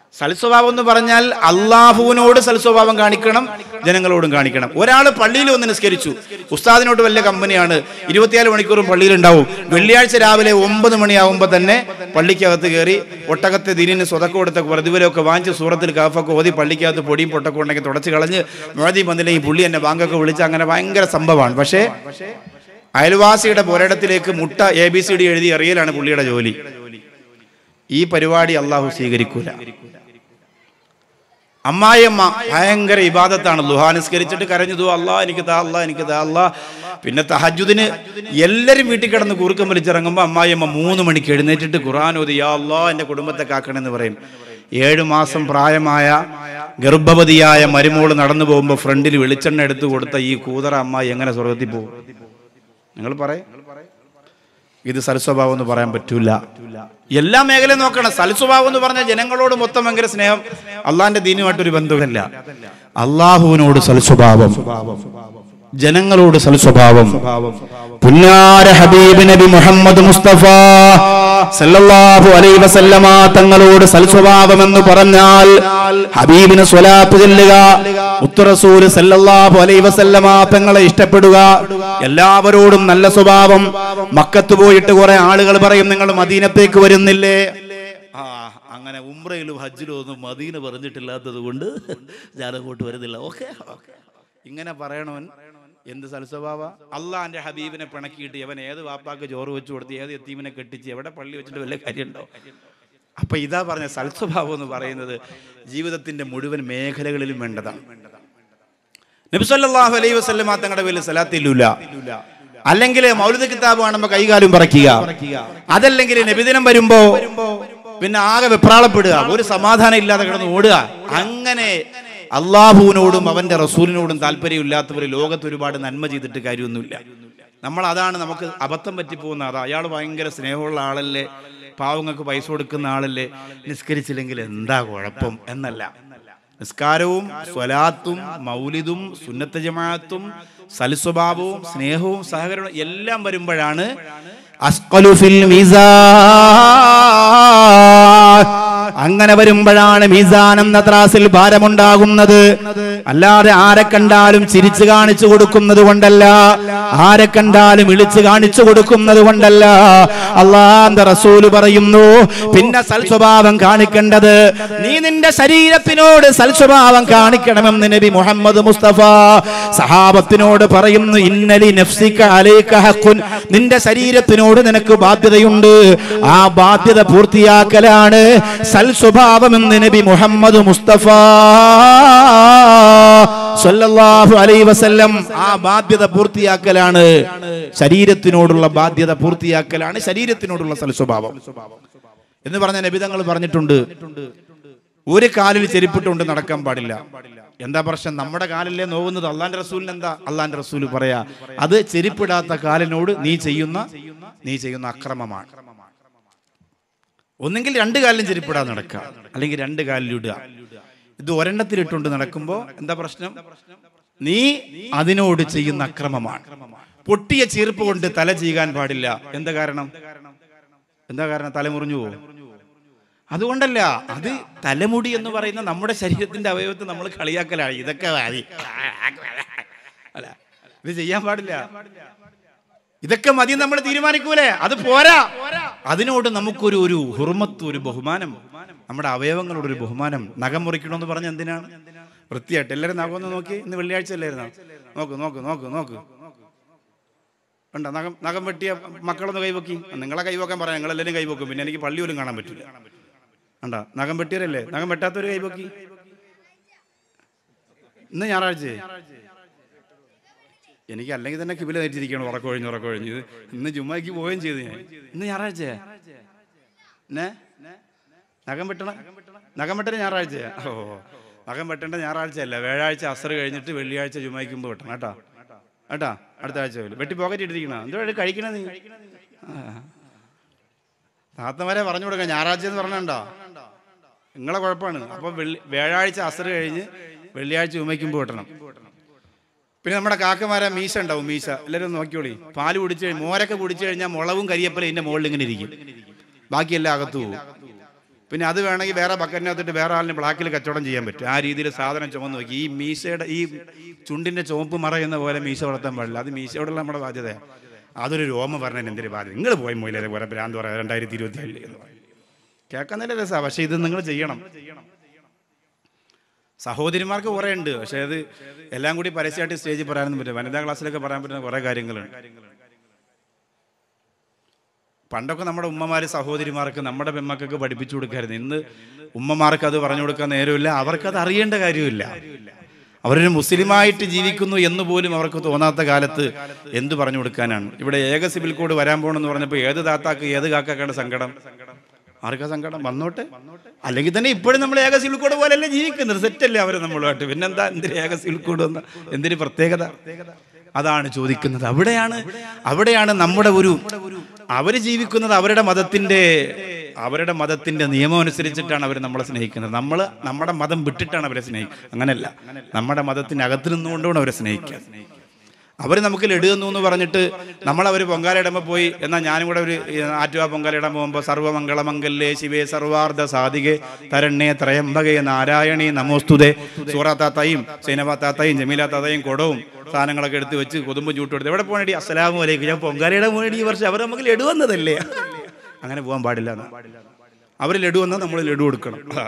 സൽസ്വഭാവം എന്ന് പറഞ്ഞാൽ അള്ളാഹുവിനോട് സൽസ്വഭാവം കാണിക്കണം ജനങ്ങളോടും കാണിക്കണം ഒരാൾ പള്ളിയിൽ വന്ന് നിസ്കരിച്ചു ഉസ്താദിനോട് വലിയ കമ്പനിയാണ് ഇരുപത്തിനാല് മണിക്കൂറും പള്ളിയിൽ ഉണ്ടാവും വെള്ളിയാഴ്ച രാവിലെ ഒമ്പത് മണിയാവുമ്പോൾ തന്നെ പള്ളിക്കകത്ത് കയറി ഒട്ടകത്തെ ദിനിന് സ്വതക്ക കൊടുത്ത പ്രതിഫലമൊക്കെ വാങ്ങിച്ച് സൂറത്തിൽ കാഫൊക്കെ ഓതി പള്ളിക്കകത്ത് പൊടിയും പൊട്ടൊക്കെ ഉണ്ടെങ്കിൽ തുടച്ച് കളഞ്ഞ് മോദി വന്നില്ല ഈ പുള്ളി എന്നെ ബാങ്കൊക്കെ വിളിച്ച് അങ്ങനെ ഭയങ്കര സംഭവമാണ് പക്ഷേ അയൽവാസിയുടെ പുരയിടത്തിലേക്ക് മുട്ട എ ബി സി ഡി എഴുതി എറിയലാണ് പുള്ളിയുടെ ജോലി ഈ പരിപാടി അള്ളാഹു സ്വീകരിക്കൂല അമ്മായിയമ്മ ഭയങ്കര ഇബാദത്താണ് ലുഹാ നിസ്കരിച്ചിട്ട് കരഞ്ഞു തൂ അല്ലാ എനിക്ക് താ അല്ലാ എനിക്ക് താ അല്ലാ പിന്നെ തഹജുദിന് എല്ലാവരും വീട്ടിൽ കിടന്ന് കുറുക്കം വലിച്ചിറങ്ങുമ്പോൾ അമ്മായിയമ്മ മൂന്ന് മണിക്ക് എഴുന്നേറ്റിട്ട് ഖുർആൻ ഓതി യാ അല്ലാ എൻ്റെ കുടുംബത്തെ കാക്കണമെന്ന് പറയും ഏഴു മാസം പ്രായമായ ഗർഭവതിയായ മരുമോള് നടന്നു പോകുമ്പോൾ ഫ്രണ്ടിൽ വെളിച്ചെണ്ണ എടുത്തു കൊടുത്ത ഈ കൂതറ അമ്മായി എങ്ങനെ സ്വർഗത്തിൽ പോകും നിങ്ങൾ പറയും ഇത് സൽസ്വഭാവം എന്ന് പറയാൻ പറ്റൂല എല്ലാ മേഖലയും നോക്കണം സൽസ്വഭാവം എന്ന് പറഞ്ഞാൽ ജനങ്ങളോട് മൊത്തം ഭയങ്കര സ്നേഹം അള്ളാന്റെ ദീനുമായിട്ടൊരു ബന്ധമില്ല അള്ളാഹുവിനോട് സൽസ്വഭാവം ജനങ്ങളോട് സൽസ്വഭാവം പുന്നാര ഹബീബ് നബി മുഹമ്മദ് മുസ്തഫ സല്ലല്ലാഹു അലൈഹി വസല്ലമ തങ്ങളോട് സൽസ്വഭാവം എന്ന് പറഞ്ഞാൽ ഹബീബിന് സ്വലാത്ത് ചെല്ലുക മുത്തുറസൂൽ സല്ലല്ലാഹു അലൈഹി വസല്ലമ തങ്ങളെ ഇഷ്ടപ്പെടുക എല്ലാവരോടും നല്ല സ്വഭാവം മക്കത്ത് പോയിട്ട് കുറെ ആളുകൾ പറയും നിങ്ങൾ മദീനത്തേക്ക് വരുന്നില്ലേ ആ അങ്ങനെ ഉംറയിലും ഹജ്ജിലും ഒന്നും മദീന പറഞ്ഞിട്ടില്ലാത്തത് കൊണ്ട് ഞാൻ അങ്ങോട്ട് വരുന്നില്ല ഓക്കെ ഓക്കെ ഇങ്ങനെ പറയണവൻ എന്ത് സൽസ്വഭാവ അള്ളാന്റെ ഹബീബിനെ പിണക്കിയിട്ട് അവൻ ഏത് വാപ്പാക്ക് ചോറ് വെച്ച് കൊടുത്ത് ഏത് എത്തീമിനെ കെട്ടിച്ച് എവിടെ പള്ളി വെച്ചിട്ട് വല്ല കാര്യമുണ്ടോ അപ്പൊ ഇതാ പറഞ്ഞ സൽസ്വഭാവം എന്ന് പറയുന്നത് ജീവിതത്തിന്റെ മുഴുവൻ മേഖലകളിലും വേണ്ടതാണ് നബിസല്ലാഹു അലൈഹി വസ്ലമ തങ്ങളുടെ പേരിൽ സലാത്തില്ല അല്ലെങ്കിൽ മൗലിക കിതാബ് കാണുമ്പോൾ കൈകാലും പറയ്ക്കുക അതല്ലെങ്കിൽ നബിദിനം വരുമ്പോ പിന്നെ ആകെ വെപ്രാളപ്പെടുക ഒരു സമാധാനം ഇല്ലാതെ കിടന്ന് ഓടുക അങ്ങനെ അള്ളാഹുവിനോടും അവന്റെ റസൂലിനോടും താല്പര്യമില്ലാത്തവർ ലോകത്ത് ഒരുപാട് നന്മ ചെയ്തിട്ട് കാര്യമൊന്നുമില്ല നമ്മൾ അതാണ് നമുക്ക് അബദ്ധം പറ്റിപ്പോകുന്ന അതാ അയാൾ ഭയങ്കര സ്നേഹമുള്ള ആളല്ലേ പാവങ്ങൾക്ക് പൈസ കൊടുക്കുന്ന ആളല്ലേ നിസ്കരിച്ചില്ലെങ്കിൽ എന്താ കുഴപ്പം എന്നല്ല നിസ്കാരവും സ്വലാത്തും മൗലിദും സുന്നത്ത് ജമാഅത്തും സൽസ്വഭാവവും സ്നേഹവും സഹകരണവും എല്ലാം വരുമ്പോഴാണ് അസ്കലു ഫിൽ മീസാൻ അങ്ങനെ വരുമ്പോഴാണ് മീസാൻ എന്ന ത്രാസിൽ ഭാരമുണ്ടാകുന്നത് അല്ലാതെ ആരെ കണ്ടാലും ചിരിച്ചു കാണിച്ചു കൊടുക്കുന്നത് കൊണ്ടല്ല ആരെ കണ്ടാലും ഇളിച്ചു കാണിച്ചു കൊടുക്കുന്നത് കൊണ്ടല്ല അള്ളാന്റെ റസൂല് പറയുന്നു പിന്നെ സൽസ്വഭാവം കാണിക്കേണ്ടത് നീ നിന്റെ ശരീരത്തിനോട് സൽസ്വഭാവം കാണിക്കണമെന്ന് നബി മുഹമ്മദ് മുസ്തഫ സഹാബത്തിനോട് പറയുന്നു ഇന്നലി നഫ്സിക അലൈക ഹഖുൻ നിന്റെ ശരീരത്തിനോട് നിനക്ക് ബാധ്യതയുണ്ട് ആ ബാധ്യത പൂർത്തിയാക്കലാണ് സൽസ്വഭാവമെന്ന് നബി മുഹമ്മദ് മുസ്തഫ സല്ലല്ലാഹു അലൈഹി വസല്ലം ആ ബാധ്യത പൂർത്തിയാക്കലാണ് ശരീരത്തിനോടുള്ള ബാധ്യത പൂർത്തിയാക്കലാണ് ശരീരത്തിനോടുള്ള സൽസ്വഭാവം എന്ന് പറഞ്ഞ നബിതങ്ങൾ പറഞ്ഞിട്ടുണ്ട് ഒരു കാലിൽ ചെരുപ്പിട്ടുകൊണ്ട് നടക്കാൻ പാടില്ല എന്താ പ്രശ്നം നമ്മുടെ കാലിലെ നോവുന്നത് അള്ളാന്റെ റസൂലിന് എന്താ അള്ളാന്റെ റസൂൽ പറയാ അത് ചെരുപ്പിടാത്ത കാലിനോട് നീ ചെയ്യുന്ന നീ ചെയ്യുന്ന അക്രമമാണ് ഒന്നെങ്കിൽ രണ്ട് കാലിലും ചെരുപ്പിടാതെ നടക്കുക അല്ലെങ്കിൽ രണ്ട് കാലിലിടുക ഇത് ഒരെണ്ണത്തിലിട്ടുകൊണ്ട് നടക്കുമ്പോൾ എന്താ പ്രശ്നം നീ അതിനോട് ചെയ്യുന്ന അക്രമമാണ് പൊട്ടിയ ചീർപ്പ് കൊണ്ട് തല ചെയ്യാൻ പാടില്ല എന്താ കാരണം എന്താ കാരണം തല മുറിഞ്ഞു പോകും അതുകൊണ്ടല്ല അത് തലമുടി എന്ന് പറയുന്ന നമ്മുടെ ശരീരത്തിന്റെ അവയവത്തെ നമ്മൾ കളിയാക്കലാണ് ഇതൊക്കെ മതി അല്ല ഇത് ചെയ്യാൻ പാടില്ല ഇതൊക്കെ മതി നമ്മൾ തീരുമാനിക്കൂലേ അത് പോരാ അതിനോട് നമുക്കൊരു ഒരു ഹുർമത്ത് ഒരു ബഹുമാനം നമ്മുടെ അവയവങ്ങളോട് ഒരു ബഹുമാനം നഖം മുറിക്കണമെന്ന് പറഞ്ഞ എന്തിനാണ് വൃത്തിയായിട്ട് എല്ലാവരും നഖമൊന്ന് നോക്കി ഇന്ന് വെള്ളിയാഴ്ച അല്ലായിരുന്നോ നോക്ക് നോക്ക് നോക്ക് നോക്ക് കണ്ട നഖം നഖം വെട്ടിയ മക്കളൊന്ന് കൈവക്കി നിങ്ങളെ കൈവക്കാൻ പറയാം നിങ്ങളെല്ലാവരും കൈവക്കും പിന്നെ എനിക്ക് പള്ളി പോലും കാണാൻ പറ്റില്ല കണ്ട നഖം വെട്ടിയവരല്ലേ നഖം വെട്ടാത്തൊരു കൈവക്കി ഇന്ന് ഞായറാഴ്ച എനിക്ക് അല്ലെങ്കിൽ തന്നെ കിബില തെറ്റിരിക്കണം ഉറക്കൊഴിഞ്ഞ് ഉറക്കൊഴിഞ്ഞ് ഇത് ഇന്ന് ജുമ്മയ്ക്ക് പോവുകയും ചെയ്തു ഞാൻ ഇന്ന് ഞായറാഴ്ച എന്നെ നഖം വെട്ടണ നഖം വെട്ടണ ഞായറാഴ്ച ഓ നഖം വെട്ടേണ്ട ഞായറാഴ്ച അല്ല വ്യാഴാഴ്ച അസർ കഴിഞ്ഞിട്ട് വെള്ളിയാഴ്ച ജുമ്മയ്ക്ക് മുമ്പ് വെട്ടണം കേട്ടോ കേട്ടാ അടുത്ത ആഴ്ച വരും വെട്ടി പോക്കറ്റ് ഇട്ടിരിക്കണ എന്തോ കഴിക്കണ നീ ആ. താത്തമാരെ പറഞ്ഞു കൊടുക്കാം ഞായറാഴ്ച എന്ന് പറഞ്ഞോ നിങ്ങളെ കുഴപ്പമാണ് അപ്പൊ വെള്ളി വ്യാഴാഴ്ച അസർ കഴിഞ്ഞ് വെള്ളിയാഴ്ച ഉമ്മയ്ക്കുമ്പ് വെട്ടണം പിന്നെ നമ്മുടെ കാക്കമാരെ മീശ ഉണ്ടാവും മീശ എല്ലാവരും ഒന്ന് നോക്കിയോളി പാല് കുടിച്ചു കഴിഞ്ഞ് മോരൊക്കെ കുടിച്ചു കഴിഞ്ഞാൽ മുളവും കരിയപ്പല ഇതിന്റെ മുകളിൽ ഇങ്ങനെ ഇരിക്കും ബാക്കിയെല്ലാം അകത്തു പോകും പിന്നെ അത് വേണമെങ്കിൽ വേറെ ബക്കറ്റിനകത്തിട്ട് വേറെ ആളിന് ബ്ലാക്കിൽ കച്ചവടം ചെയ്യാൻ പറ്റും ആ രീതിയിൽ സാധനം ചുമന്ന് നോക്കി ഈ മീശയുടെ ഈ ചുണ്ടിന്റെ ചുവപ്പ് മറയുന്ന പോലെ മീശ വളർത്താൻ പാടില്ല അത് മീശയോടുള്ള നമ്മുടെ ബാധ്യതയാണ് അതൊരു രോമ പറഞ്ഞ എന്തൊരു ബാധ്യത നിങ്ങൾ പോയി മൊയിലേ പോലെ ഭ്രാന്ത് പറയാം രണ്ടായിരത്തി ഇരുപത്തി ഏഴിൽ എന്ന് പറയും കേൾക്കാൻ നല്ല രസമാണ് പക്ഷേ ഇത് നിങ്ങൾ ചെയ്യണം സഹോദരിമാർക്ക് കുറേ ഉണ്ട് പക്ഷേ അത് എല്ലാം കൂടി പരസ്യമായിട്ട് സ്റ്റേജിൽ പറയാനൊന്നും പറ്റില്ല വനിതാ ക്ലാസ്സിലൊക്കെ പറയാൻ പറ്റുന്ന കുറേ കാര്യങ്ങളുണ്ട് പണ്ടൊക്കെ നമ്മുടെ ഉമ്മമാര് സഹോദരിമാർക്ക് നമ്മുടെ പെമ്മക്കൊക്കെ പഠിപ്പിച്ചു കൊടുക്കായിരുന്നു ഇന്ന് ഉമ്മമാർക്ക് അത് പറഞ്ഞു കൊടുക്കാൻ നേരമില്ല അവർക്കത് അറിയേണ്ട കാര്യമില്ല അവരൊരു മുസ്ലിമായിട്ട് ജീവിക്കുന്നു എന്ന് പോലും അവർക്ക് തോന്നാത്ത കാലത്ത് എന്ത് പറഞ്ഞു കൊടുക്കാനാണ് ഇവിടെ ഏക സിവിൽ കോഡ് വരാൻ പോകണമെന്ന് പറഞ്ഞപ്പോൾ ഏത് താത്താക്ക് ഏത് കാക്കാക്കാണ് സങ്കടം ആർക്കാ സങ്കടം വന്നോട്ടെ അല്ലെങ്കിൽ തന്നെ ഇപ്പോഴും നമ്മൾ ഏക സിവിൽ കോഡ് പോലെയല്ലേ ജീവിക്കുന്നത് സെറ്റല്ലേ അവർ നമ്മളുമായിട്ട് പിന്നെന്താ എന്തിന് ഏക സിവിൽ കോഡ് വന്ന എന്തിന് പ്രത്യേകത അതാണ് ചോദിക്കുന്നത് അവിടെയാണ് അവിടെയാണ് നമ്മുടെ ഒരു അവര് ജീവിക്കുന്നത് അവരുടെ മതത്തിന്റെ അവരുടെ മതത്തിന്റെ നിയമം അനുസരിച്ചിട്ടാണ് അവർ നമ്മളെ സ്നേഹിക്കുന്നത് നമ്മൾ നമ്മുടെ മതം വിട്ടിട്ടാണ് അവരെ സ്നേഹിക്കുക അങ്ങനല്ല നമ്മുടെ മതത്തിനകത്ത് നിന്നുകൊണ്ടാണ് അവരെ സ്നേഹിക്കുക അവർ നമുക്ക് ലഡു തന്നു എന്ന് പറഞ്ഞിട്ട് നമ്മൾ അവർ പൊങ്കാലയിടുമ്പോൾ പോയി എന്നാൽ ഞാനും കൂടെ ഒരു ആറ്റുവ പൊങ്കാലയിടാൻ പോകുമ്പോൾ സർവമംഗളമംഗല്യേ ശിവേ സർവാർദ്ധ സാധികെ തരണ്യേ ത്രയംബകേ നാരായണി നമോസ്തുതേ സൂറാത്താത്തയും സൈനബാത്താത്തയും ജമീല താത്തയും കൊടവും സാധനങ്ങളൊക്കെ എടുത്ത് വെച്ച് കൊതുമ്പ് ചൂട്ടെടുത്ത് എവിടെ പോകണടി അസ്സലാമു അലൈക്കും ഞാൻ പൊങ്കാലയുടെ പോകണടി ഈ വർഷം അവർ നമുക്ക് ലഡു വന്നതല്ലേ അങ്ങനെ പോകാൻ പാടില്ല അവർ ലഡു വന്നാൽ നമ്മൾ ലഡു കൊടുക്കണം ആ.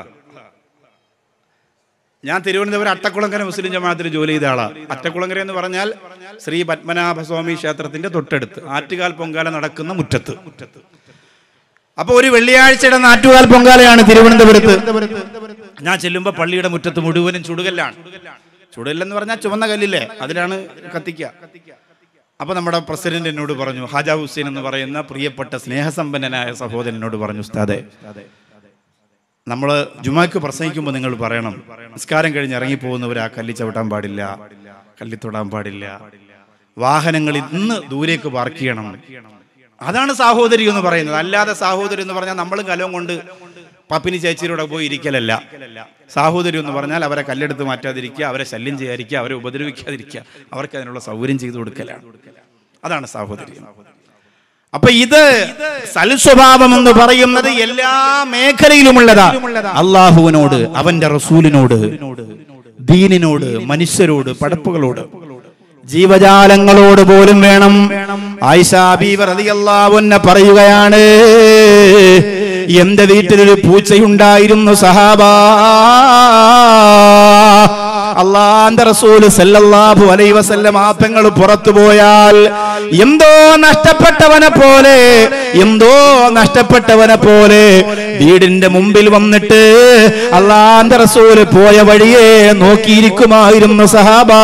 ഞാൻ തിരുവനന്തപുരം അട്ടക്കുളങ്കര മുസ്ലിം ജമാഅത്തിൽ ജോലി ചെയ്ത ആളാണ് അട്ടക്കുളങ്കര എന്ന് പറഞ്ഞാൽ ശ്രീ പത്മനാഭസ്വാമി ക്ഷേത്രത്തിന്റെ തൊട്ടടുത്ത് ആറ്റുകാൽ പൊങ്കാല നടക്കുന്ന മുറ്റത്ത് അപ്പൊ ഒരു വെള്ളിയാഴ്ചയുടെ നാറ്റുകാൽ പൊങ്കാലയാണ് തിരുവനന്തപുരത്ത് ഞാൻ ചെല്ലുമ്പോൾ പള്ളിയുടെ മുറ്റത്ത് മുഴുവനും ചുടുകല്ലാണ് ചുടുകല്ലെന്ന് പറഞ്ഞാൽ ചുവന്ന കല്ലില്ലേ അതിലാണ് കത്തിക്കുക അപ്പൊ നമ്മുടെ പ്രസിഡന്റ് എന്നോട് പറഞ്ഞു ഹാജാ ഹുസൈൻ എന്ന് പറയുന്ന പ്രിയപ്പെട്ട സ്നേഹസമ്പന്നനായ സഹോദരൻ എന്നോട് പറഞ്ഞു ഉസ്താദെ നമ്മൾ ജുമാക്ക് പ്രസംഗിക്കുമ്പോൾ നിങ്ങൾ പറയണം നിസ്കാരം കഴിഞ്ഞ് ഇറങ്ങിപ്പോകുന്നവർ ആ കല്ലി ചവിട്ടാൻ പാടില്ല കല്ലി തൊടാൻ പാടില്ല വാഹനങ്ങളിൽ ഇന്ന് ദൂരേക്ക് പാർക്ക് ചെയ്യണം അതാണ് സാഹോദരി എന്ന് പറയുന്നത് അല്ലാതെ സാഹോദരി എന്ന് പറഞ്ഞാൽ നമ്മളും കലവും കൊണ്ട് പപ്പിനി ചേച്ചിയുടെ പോയി ഇരിക്കലല്ല സാഹോദരി എന്ന് പറഞ്ഞാൽ അവരെ കല്ലെടുത്ത് മാറ്റാതിരിക്കുക അവരെ ശല്യം ചെയ്യാതിരിക്കുക അവരെ ഉപദ്രവിക്കാതിരിക്കുക അവർക്ക് അതിനുള്ള സൗകര്യം ചെയ്തു കൊടുക്കലാണ് അതാണ് സാഹോദരി അപ്പൊ ഇത് സൽസ്വഭാവം എന്ന് പറയുന്നത് എല്ലാ മേഖലയിലുമുള്ളതാ അള്ളാഹുവിനോട് അവന്റെ റസൂലിനോട് ദീനിനോട് മനുഷ്യരോട് പടപ്പുകളോട് ജീവജാലങ്ങളോട് പോലും വേണം ആയിഷാബിഅള്ളാവുന്നെ പറയുകയാണ് എന്റെ വീട്ടിലൊരു പൂച്ചയുണ്ടായിരുന്നു സഹാബാ അള്ളാന്റെ റസൂല് സല്ലല്ലാഹു അലൈഹി വസല്ലം ആപ്പങ്ങൾ പുറത്തു പോയാൽ എന്തോ നഷ്ടപ്പെട്ടവനെ പോലെ എന്തോ നഷ്ടപ്പെട്ടവനെ പോലെ വീടിന്റെ മുമ്പിൽ വന്നിട്ട് അള്ളാന്റെ റസൂല് പോയ വഴിയെ നോക്കിയിരിക്കുമായിരുന്നു സഹാബാ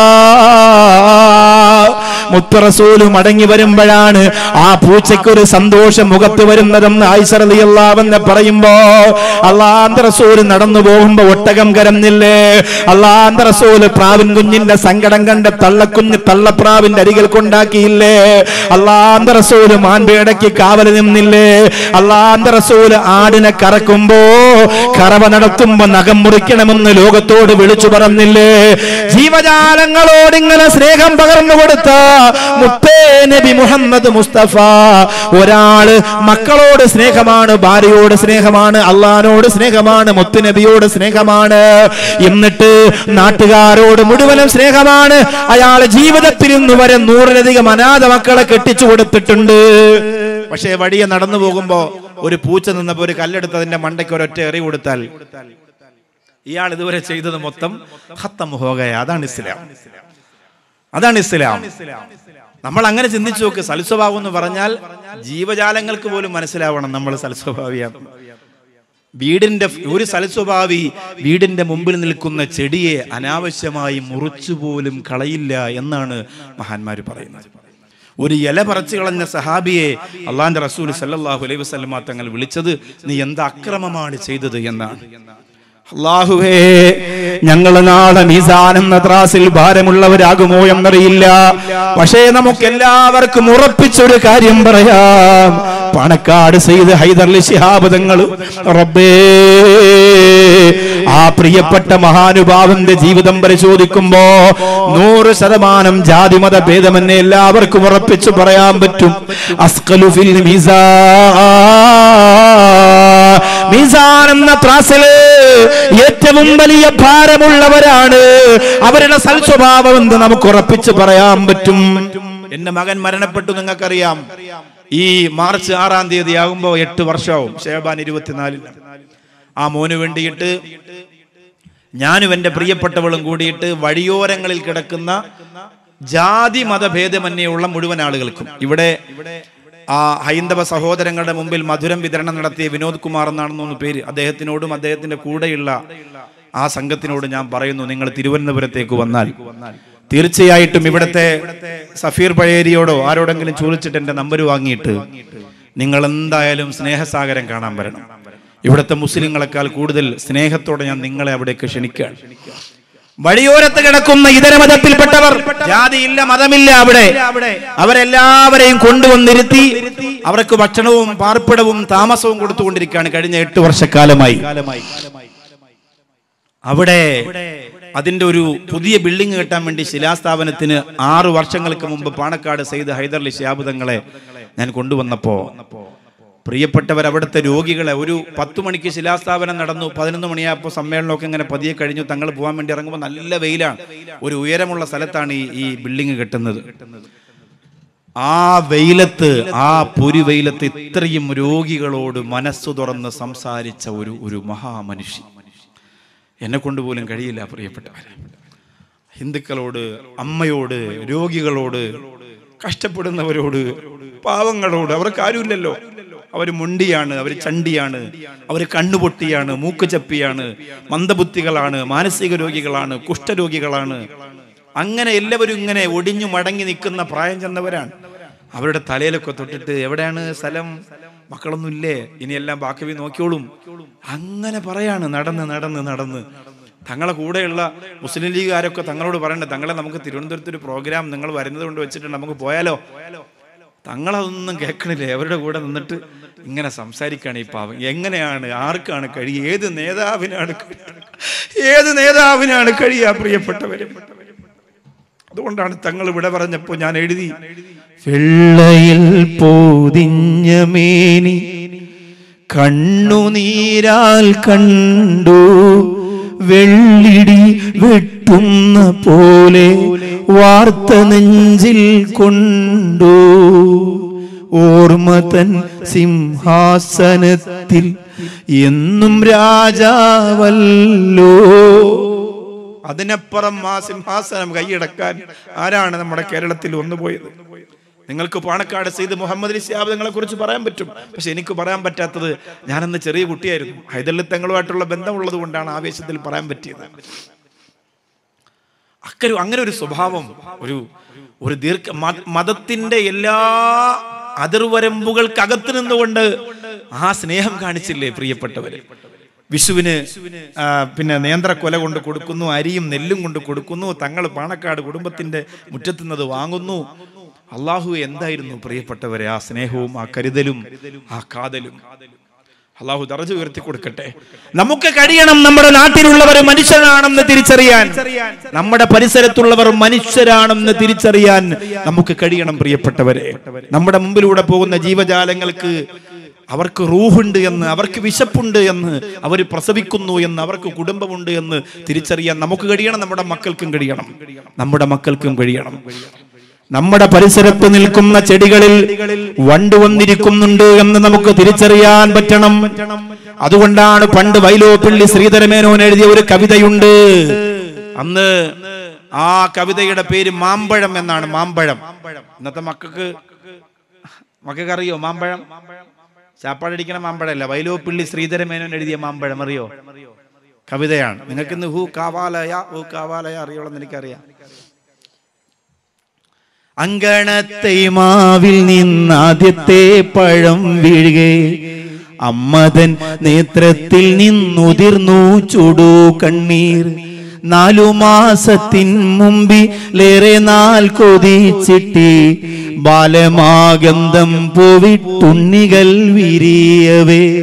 മുത്തറസൂല് മടങ്ങി വരുമ്പോഴാണ് ആ പൂച്ചയ്ക്കൊരു സന്തോഷം മുഖത്ത് വരുന്നതെന്ന് ആയിസറിയല്ലാവെന്ന് പറയുമ്പോ അള്ളാന്റെ റസൂല് നടന്നു പോകുമ്പോ ഒട്ടകം കരഞ്ഞില്ലേ അള്ളാന്റെ റസൂല് പ്രാവിൻ കുഞ്ഞിന്റെ സങ്കടം കണ്ട് തള്ളക്കുഞ്ഞ് തള്ളപ്രാവിന്റെ അരികിൽ കൊണ്ടാക്കിയില്ലേ അള്ളാന്റെ റസൂല് മാൻപേടയ്ക്ക് കാവൽ നിന്നില്ലേ അള്ളാന്റെ റസൂല് ആടിനെ കറക്കുമ്പോ കറവ നടത്തുമ്പോ നഖം മുറിക്കണമെന്ന് ലോകത്തോട് വിളിച്ചു പറഞ്ഞില്ലേ ജീവജാലങ്ങളോട് ഇങ്ങനെ സ്നേഹം പകർന്നു കൊടുത്ത മുത്തേ നബി മുഹമ്മദ് മുസ്തഫ ഒരാള് മക്കളോട് സ്നേഹമാണ് ഭാര്യയോട് സ്നേഹമാണ് അള്ളഹാനോട് സ്നേഹമാണ് മുത്തുനബിയോട് സ്നേഹമാണ് എന്നിട്ട് നാട്ടുകാരോട് മുഴുവനും സ്നേഹമാണ് അയാൾ ജീവിതത്തിൽ ഇന്ന് വരെ നൂറിലധികം അനാഥ മക്കളെ കെട്ടിച്ചു കൊടുത്തിട്ടുണ്ട് പക്ഷേ വഴിയെ നടന്നു പോകുമ്പോ ഒരു പൂച്ച നിന്നപ്പോ ഒരു കല്ലെടുത്ത് അതിന്റെ മണ്ടയ്ക്ക് ഒരൊറ്റ എറി കൊടുത്താൽ ഇയാൾ ഇതുവരെ ചെയ്തത് മൊത്തം ഹത്തം ഹോകയ അതാണ് ഇസ്ലാം അതാണ് ഇസ്ലാം നമ്മൾ അങ്ങനെ ചിന്തിച്ചു നോക്ക് സൽസ്വഭാവം എന്ന് പറഞ്ഞാൽ ജീവജാലങ്ങൾക്ക് പോലും മനസ്സിലാവണം നമ്മൾ സൽസ്വഭാവിയാണ് വീടിന്റെ ഒരു സൽസ്വഭാവി വീടിന്റെ മുമ്പിൽ നിൽക്കുന്ന ചെടിയെ അനാവശ്യമായി മുറിച്ചു പോലും കളയില്ല എന്നാണ് മഹാന്മാർ പറയുന്നത് ഒരു ഇല പറിച്ചു കളഞ്ഞ സഹാബിയെ അള്ളാന്റെ റസൂൽ സല്ലല്ലാഹു അലൈഹി വസല്ലമ തങ്ങൾ വിളിച്ചത് നീ എന്ത് അക്രമമാണ് ചെയ്തത് എന്നാണ് അള്ളാഹുവേ ഞങ്ങൾ നാളെ മീസാൻ എന്ന ത്രാസിൽ ഭാരമുള്ളവരാകുമോ എന്നറിയില്ല പക്ഷേ നമുക്ക് എല്ലാവർക്കും ഉറപ്പിച്ചൊരു കാര്യം പറയാം പണക്കാട് ചെയ്ത് ഹൈദർലി ശിഹാബ് തങ്ങൾ റബ്ബേ ആ പ്രിയപ്പെട്ട മഹാനുഭാവന്റെ ജീവിതം പരിശോധിക്കുമ്പോ നൂറ് ശതമാനം ജാതിമത ഭേദമെന്നെ എല്ലാവർക്കും ഉറപ്പിച്ചു പറയാൻ പറ്റും അസ്കലു ഫിൽ മീസാൻ മീസാൻ എന്ന ത്രാസില് ഏറ്റവും വലിയ ഭാരമുള്ളവരാണ് അവരുടെ സൽസ്വഭാവം എന്ന് നമുക്ക് ഉറപ്പിച്ച് പറയാൻ പറ്റും എന്റെ മകൻ മരണപ്പെട്ടു നിങ്ങൾക്കറിയാം ഈ മാർച്ച് ആറാം തീയതി ആകുമ്പോ എട്ട് വർഷമാവും ഷേബാൻ ഇരുപത്തിനാലിന് ആ മോന് വേണ്ടിയിട്ട് ഞാനും എൻ്റെ പ്രിയപ്പെട്ടവളും കൂടിയിട്ട് വഴിയോരങ്ങളിൽ കിടക്കുന്ന ജാതി മതഭേദമന്യുള്ള മുഴുവൻ ആളുകൾക്കും ഇവിടെ ആ ഹൈന്ദവ സഹോദരങ്ങളുടെ മുമ്പിൽ മധുരം വിതരണം നടത്തിയ വിനോദ് കുമാർ എന്നാണെന്നൊന്ന് പേര് അദ്ദേഹത്തിനോടും അദ്ദേഹത്തിന്റെ കൂടെയുള്ള ആ സംഘത്തിനോട് ഞാൻ പറയുന്നു നിങ്ങൾ തിരുവനന്തപുരത്തേക്ക് വന്നാൽ തീർച്ചയായിട്ടും ഇവിടുത്തെ സഫീർ പഴേരിയോടോ ആരോടെങ്കിലും ചോദിച്ചിട്ട് എൻ്റെ നമ്പർ വാങ്ങിയിട്ട് നിങ്ങൾ എന്തായാലും സ്നേഹസാഗരം കാണാൻ വരണം ഇവിടുത്തെ മുസ്ലിങ്ങളെക്കാൾ കൂടുതൽ സ്നേഹത്തോടെ ഞാൻ നിങ്ങളെ അവിടേക്ക് ക്ഷണിക്കുകയാണ് വഴിയോരത്ത് കിടക്കുന്ന ഇതര മതത്തിൽപ്പെട്ടവർ ജാതിയില്ല മതമില്ല അവിടെ അവരെല്ലാവരെയും കൊണ്ടുവന്നിരുത്തി അവർക്ക് ഭക്ഷണവും പാർപ്പിടവും താമസവും കൊടുത്തുകൊണ്ടിരിക്കുകയാണ് കഴിഞ്ഞ എട്ട് വർഷക്കാലമായി അവിടെ അതിന്റെ ഒരു പുതിയ ബിൽഡിംഗ് കെട്ടാൻ വേണ്ടി ശിലാസ്ഥാപനത്തിന് ആറു വർഷങ്ങൾക്ക് മുമ്പ് പാണക്കാട് സെയ്ത് ഹൈദർലി ശാബുദങ്ങളെ ഞാൻ കൊണ്ടുവന്നപ്പോ പ്രിയപ്പെട്ടവർ അവിടുത്തെ രോഗികളെ ഒരു പത്ത് മണിക്ക് ശിലാസ്ഥാപനം നടന്നു പതിനൊന്ന് മണിയായപ്പോൾ സമ്മേളനമൊക്കെ ഇങ്ങനെ പതിയെ കഴിഞ്ഞു തങ്ങൾ പോകാൻ വേണ്ടി ഇറങ്ങുമ്പോൾ നല്ല വെയിലാണ് ഒരു ഉയരമുള്ള സ്ഥലത്താണ് ഈ ഈ ബിൽഡിംഗ് കെട്ടുന്നത് ആ വെയിലത്ത് ആ പൊരി വെയിലത്ത് ഇത്രയും രോഗികളോട് മനസ്സു തുറന്ന് സംസാരിച്ച ഒരു ഒരു മഹാമനുഷ്യ എന്നെ കൊണ്ട് പോലും കഴിയില്ല പ്രിയപ്പെട്ടവരെ ഹിന്ദുക്കളോട് അമ്മയോട് രോഗികളോട് കഷ്ടപ്പെടുന്നവരോട് പാവങ്ങളോട് അവർക്ക് ആരുമില്ലല്ലോ അവർ മുണ്ടിയാണ് അവർ ചണ്ടിയാണ് അവർ കണ്ണുപൊട്ടിയാണ് മൂക്ക് ചപ്പിയാണ് മന്ദബുദ്ധികളാണ് മാനസിക രോഗികളാണ് കുഷ്ഠരോഗികളാണ് അങ്ങനെ എല്ലാവരും ഇങ്ങനെ ഒടിഞ്ഞു മടങ്ങി നിൽക്കുന്ന പ്രായം ചെന്നവരാണ് അവരുടെ തലയിലൊക്കെ തൊട്ടിട്ട് എവിടെയാണ് സ്ഥലം മക്കളൊന്നും ഇല്ലേ ഇനിയെല്ലാം ബാക്കി നോക്കിയോളും അങ്ങനെ പറയാണ് നടന്ന് നടന്ന് നടന്ന് തങ്ങളെ കൂടെയുള്ള മുസ്ലിം ലീഗുകാരൊക്കെ തങ്ങളോട് പറയണ്ടേ തങ്ങളെ നമുക്ക് തിരുവനന്തപുരത്ത് ഒരു പ്രോഗ്രാം നിങ്ങൾ വരുന്നത് കൊണ്ട് വെച്ചിട്ടുണ്ട് നമുക്ക് പോയാലോ തങ്ങളതൊന്നും കേൾക്കണില്ലേ അവരുടെ കൂടെ നിന്നിട്ട് ഇങ്ങനെ സംസാരിക്കുകയാണ് ഈ പാവം എങ്ങനെയാണ് ആർക്കാണ് കഴിയുക ഏത് നേതാവിനാണ് കഴിയുക? ഏത് നേതാവിനാണ് കഴിയുക പ്രിയപ്പെട്ടവരെ അതുകൊണ്ടാണ് തങ്ങൾ ഇവിടെ പറഞ്ഞപ്പോൾ ഞാൻ എഴുതി വെള്ളയിൽ പോതിഞ്ഞ മേനി കണ്ണുനീരാൽ കണ്ടു വെള്ളിടി വെട്ടുന്ന പോലെ വാർത്ത നെഞ്ചിൽ കൊണ്ടു ഓർമ്മ തൻ സിംഹാസനത്തിൽ എന്നും രാജാവല്ലോ അതിനപ്പുറം ആ സിംഹാസനം കൈയടക്കാൻ ആരാണ് നമ്മുടെ കേരളത്തിൽ വന്നുപോയത് നിങ്ങൾക്ക് പാണക്കാട് സെയ്ത് മുഹമ്മദ് അലി ശാബ്ദങ്ങളെ കുറിച്ച് പറയാൻ പറ്റും പക്ഷെ എനിക്ക് പറയാൻ പറ്റാത്തത് ഞാനന്ന് ചെറിയ കുട്ടിയായിരുന്നു ഹൈദരലി തങ്ങളുമായിട്ടുള്ള ബന്ധമുള്ളത് കൊണ്ടാണ് ആവേശത്തിൽ പറയാൻ പറ്റിയത് അക്കരു അങ്ങനെ ഒരു സ്വഭാവം ഒരു ഒരു ദീർഘ മ- മതത്തിന്റെ എല്ലാ അതിർവരമ്പുകൾക്കകത്ത് നിന്നുകൊണ്ട് ആ സ്നേഹം കാണിച്ചില്ലേ പ്രിയപ്പെട്ടവര് വിഷുവിന് ആ, പിന്നെ നേന്ത്ര കൊല കൊണ്ട് കൊടുക്കുന്നു അരിയും നെല്ലും കൊണ്ട് കൊടുക്കുന്നു തങ്ങൾ പാണക്കാട് കുടുംബത്തിന്റെ മുറ്റത്തുനിന്നത് വാങ്ങുന്നു അള്ളാഹു എന്തായിരുന്നു പ്രിയപ്പെട്ടവരെ ആ സ്നേഹവും ആ കരുതലും ആ കാതലും അള്ളാഹു ദറജ ഉയർത്തി കൊടുക്കട്ടെ നമുക്ക് കഴിയണം നമ്മുടെ നാട്ടിലുള്ളവർ മനുഷ്യരാണെന്ന് തിരിച്ചറിയാൻ നമ്മുടെ പരിസരത്തുള്ളവർ മനുഷ്യരാണെന്ന് തിരിച്ചറിയാൻ നമുക്ക് കഴിയണം പ്രിയപ്പെട്ടവരെ നമ്മുടെ മുമ്പിലൂടെ പോകുന്ന ജീവജാലങ്ങൾക്ക് അവർക്ക് റൂഹുണ്ട് എന്ന് അവർക്ക് വിശപ്പുണ്ട് എന്ന് അവർ പ്രസവിക്കുന്നു എന്ന് അവർക്ക് കുടുംബമുണ്ട് എന്ന് തിരിച്ചറിയാൻ നമുക്ക് കഴിയണം നമ്മുടെ മക്കൾക്കും കഴിയണം നമ്മുടെ മക്കൾക്കും കഴിയണം നമ്മുടെ പരിസരത്ത് നിൽക്കുന്ന ചെടികളിൽ വണ്ട് വന്നിരിക്കുന്നുണ്ട് എന്ന് നമുക്ക് തിരിച്ചറിയാൻ പറ്റണം അതുകൊണ്ടാണ് പണ്ട് വൈലോപ്പിള്ളി ശ്രീധരമേനോൻ എഴുതിയ ഒരു കവിതയുണ്ട് അന്ന് ആ കവിതയുടെ പേര് മാമ്പഴം എന്നാണ് മാമ്പഴം ഇന്നത്തെ മക്കൾക്ക് മക്കൾക്ക് അറിയോ മാമ്പഴം ചാപ്പാടടിക്കണ മാമ്പഴമല്ല വൈലോപ്പിള്ളി ശ്രീധരമേനോൻ എഴുതിയ മാമ്പഴം അറിയോ കവിതയാണ് നിങ്ങൾക്ക് ഇന്ന് ഹൂ കാവാലയ ഹൂ കാവാലയ അറിയോളെന്ന് എനിക്കറിയാം അങ്കണത്തെ മാവിൽ നിന്നാദ്യത്തെ പഴം വീഴുകെ അമ്മതൻ നേത്രത്തിൽ നിന്നുതിർന്നു ചുടു കണ്ണീർ നാലു മാസത്തിൻ മുമ്പിലേറെ നാൾ കൊതിച്ചിട്ടി ബാലമാഗന്ധം പോവിട്ടുണ്ണികൾ വിരിയവേ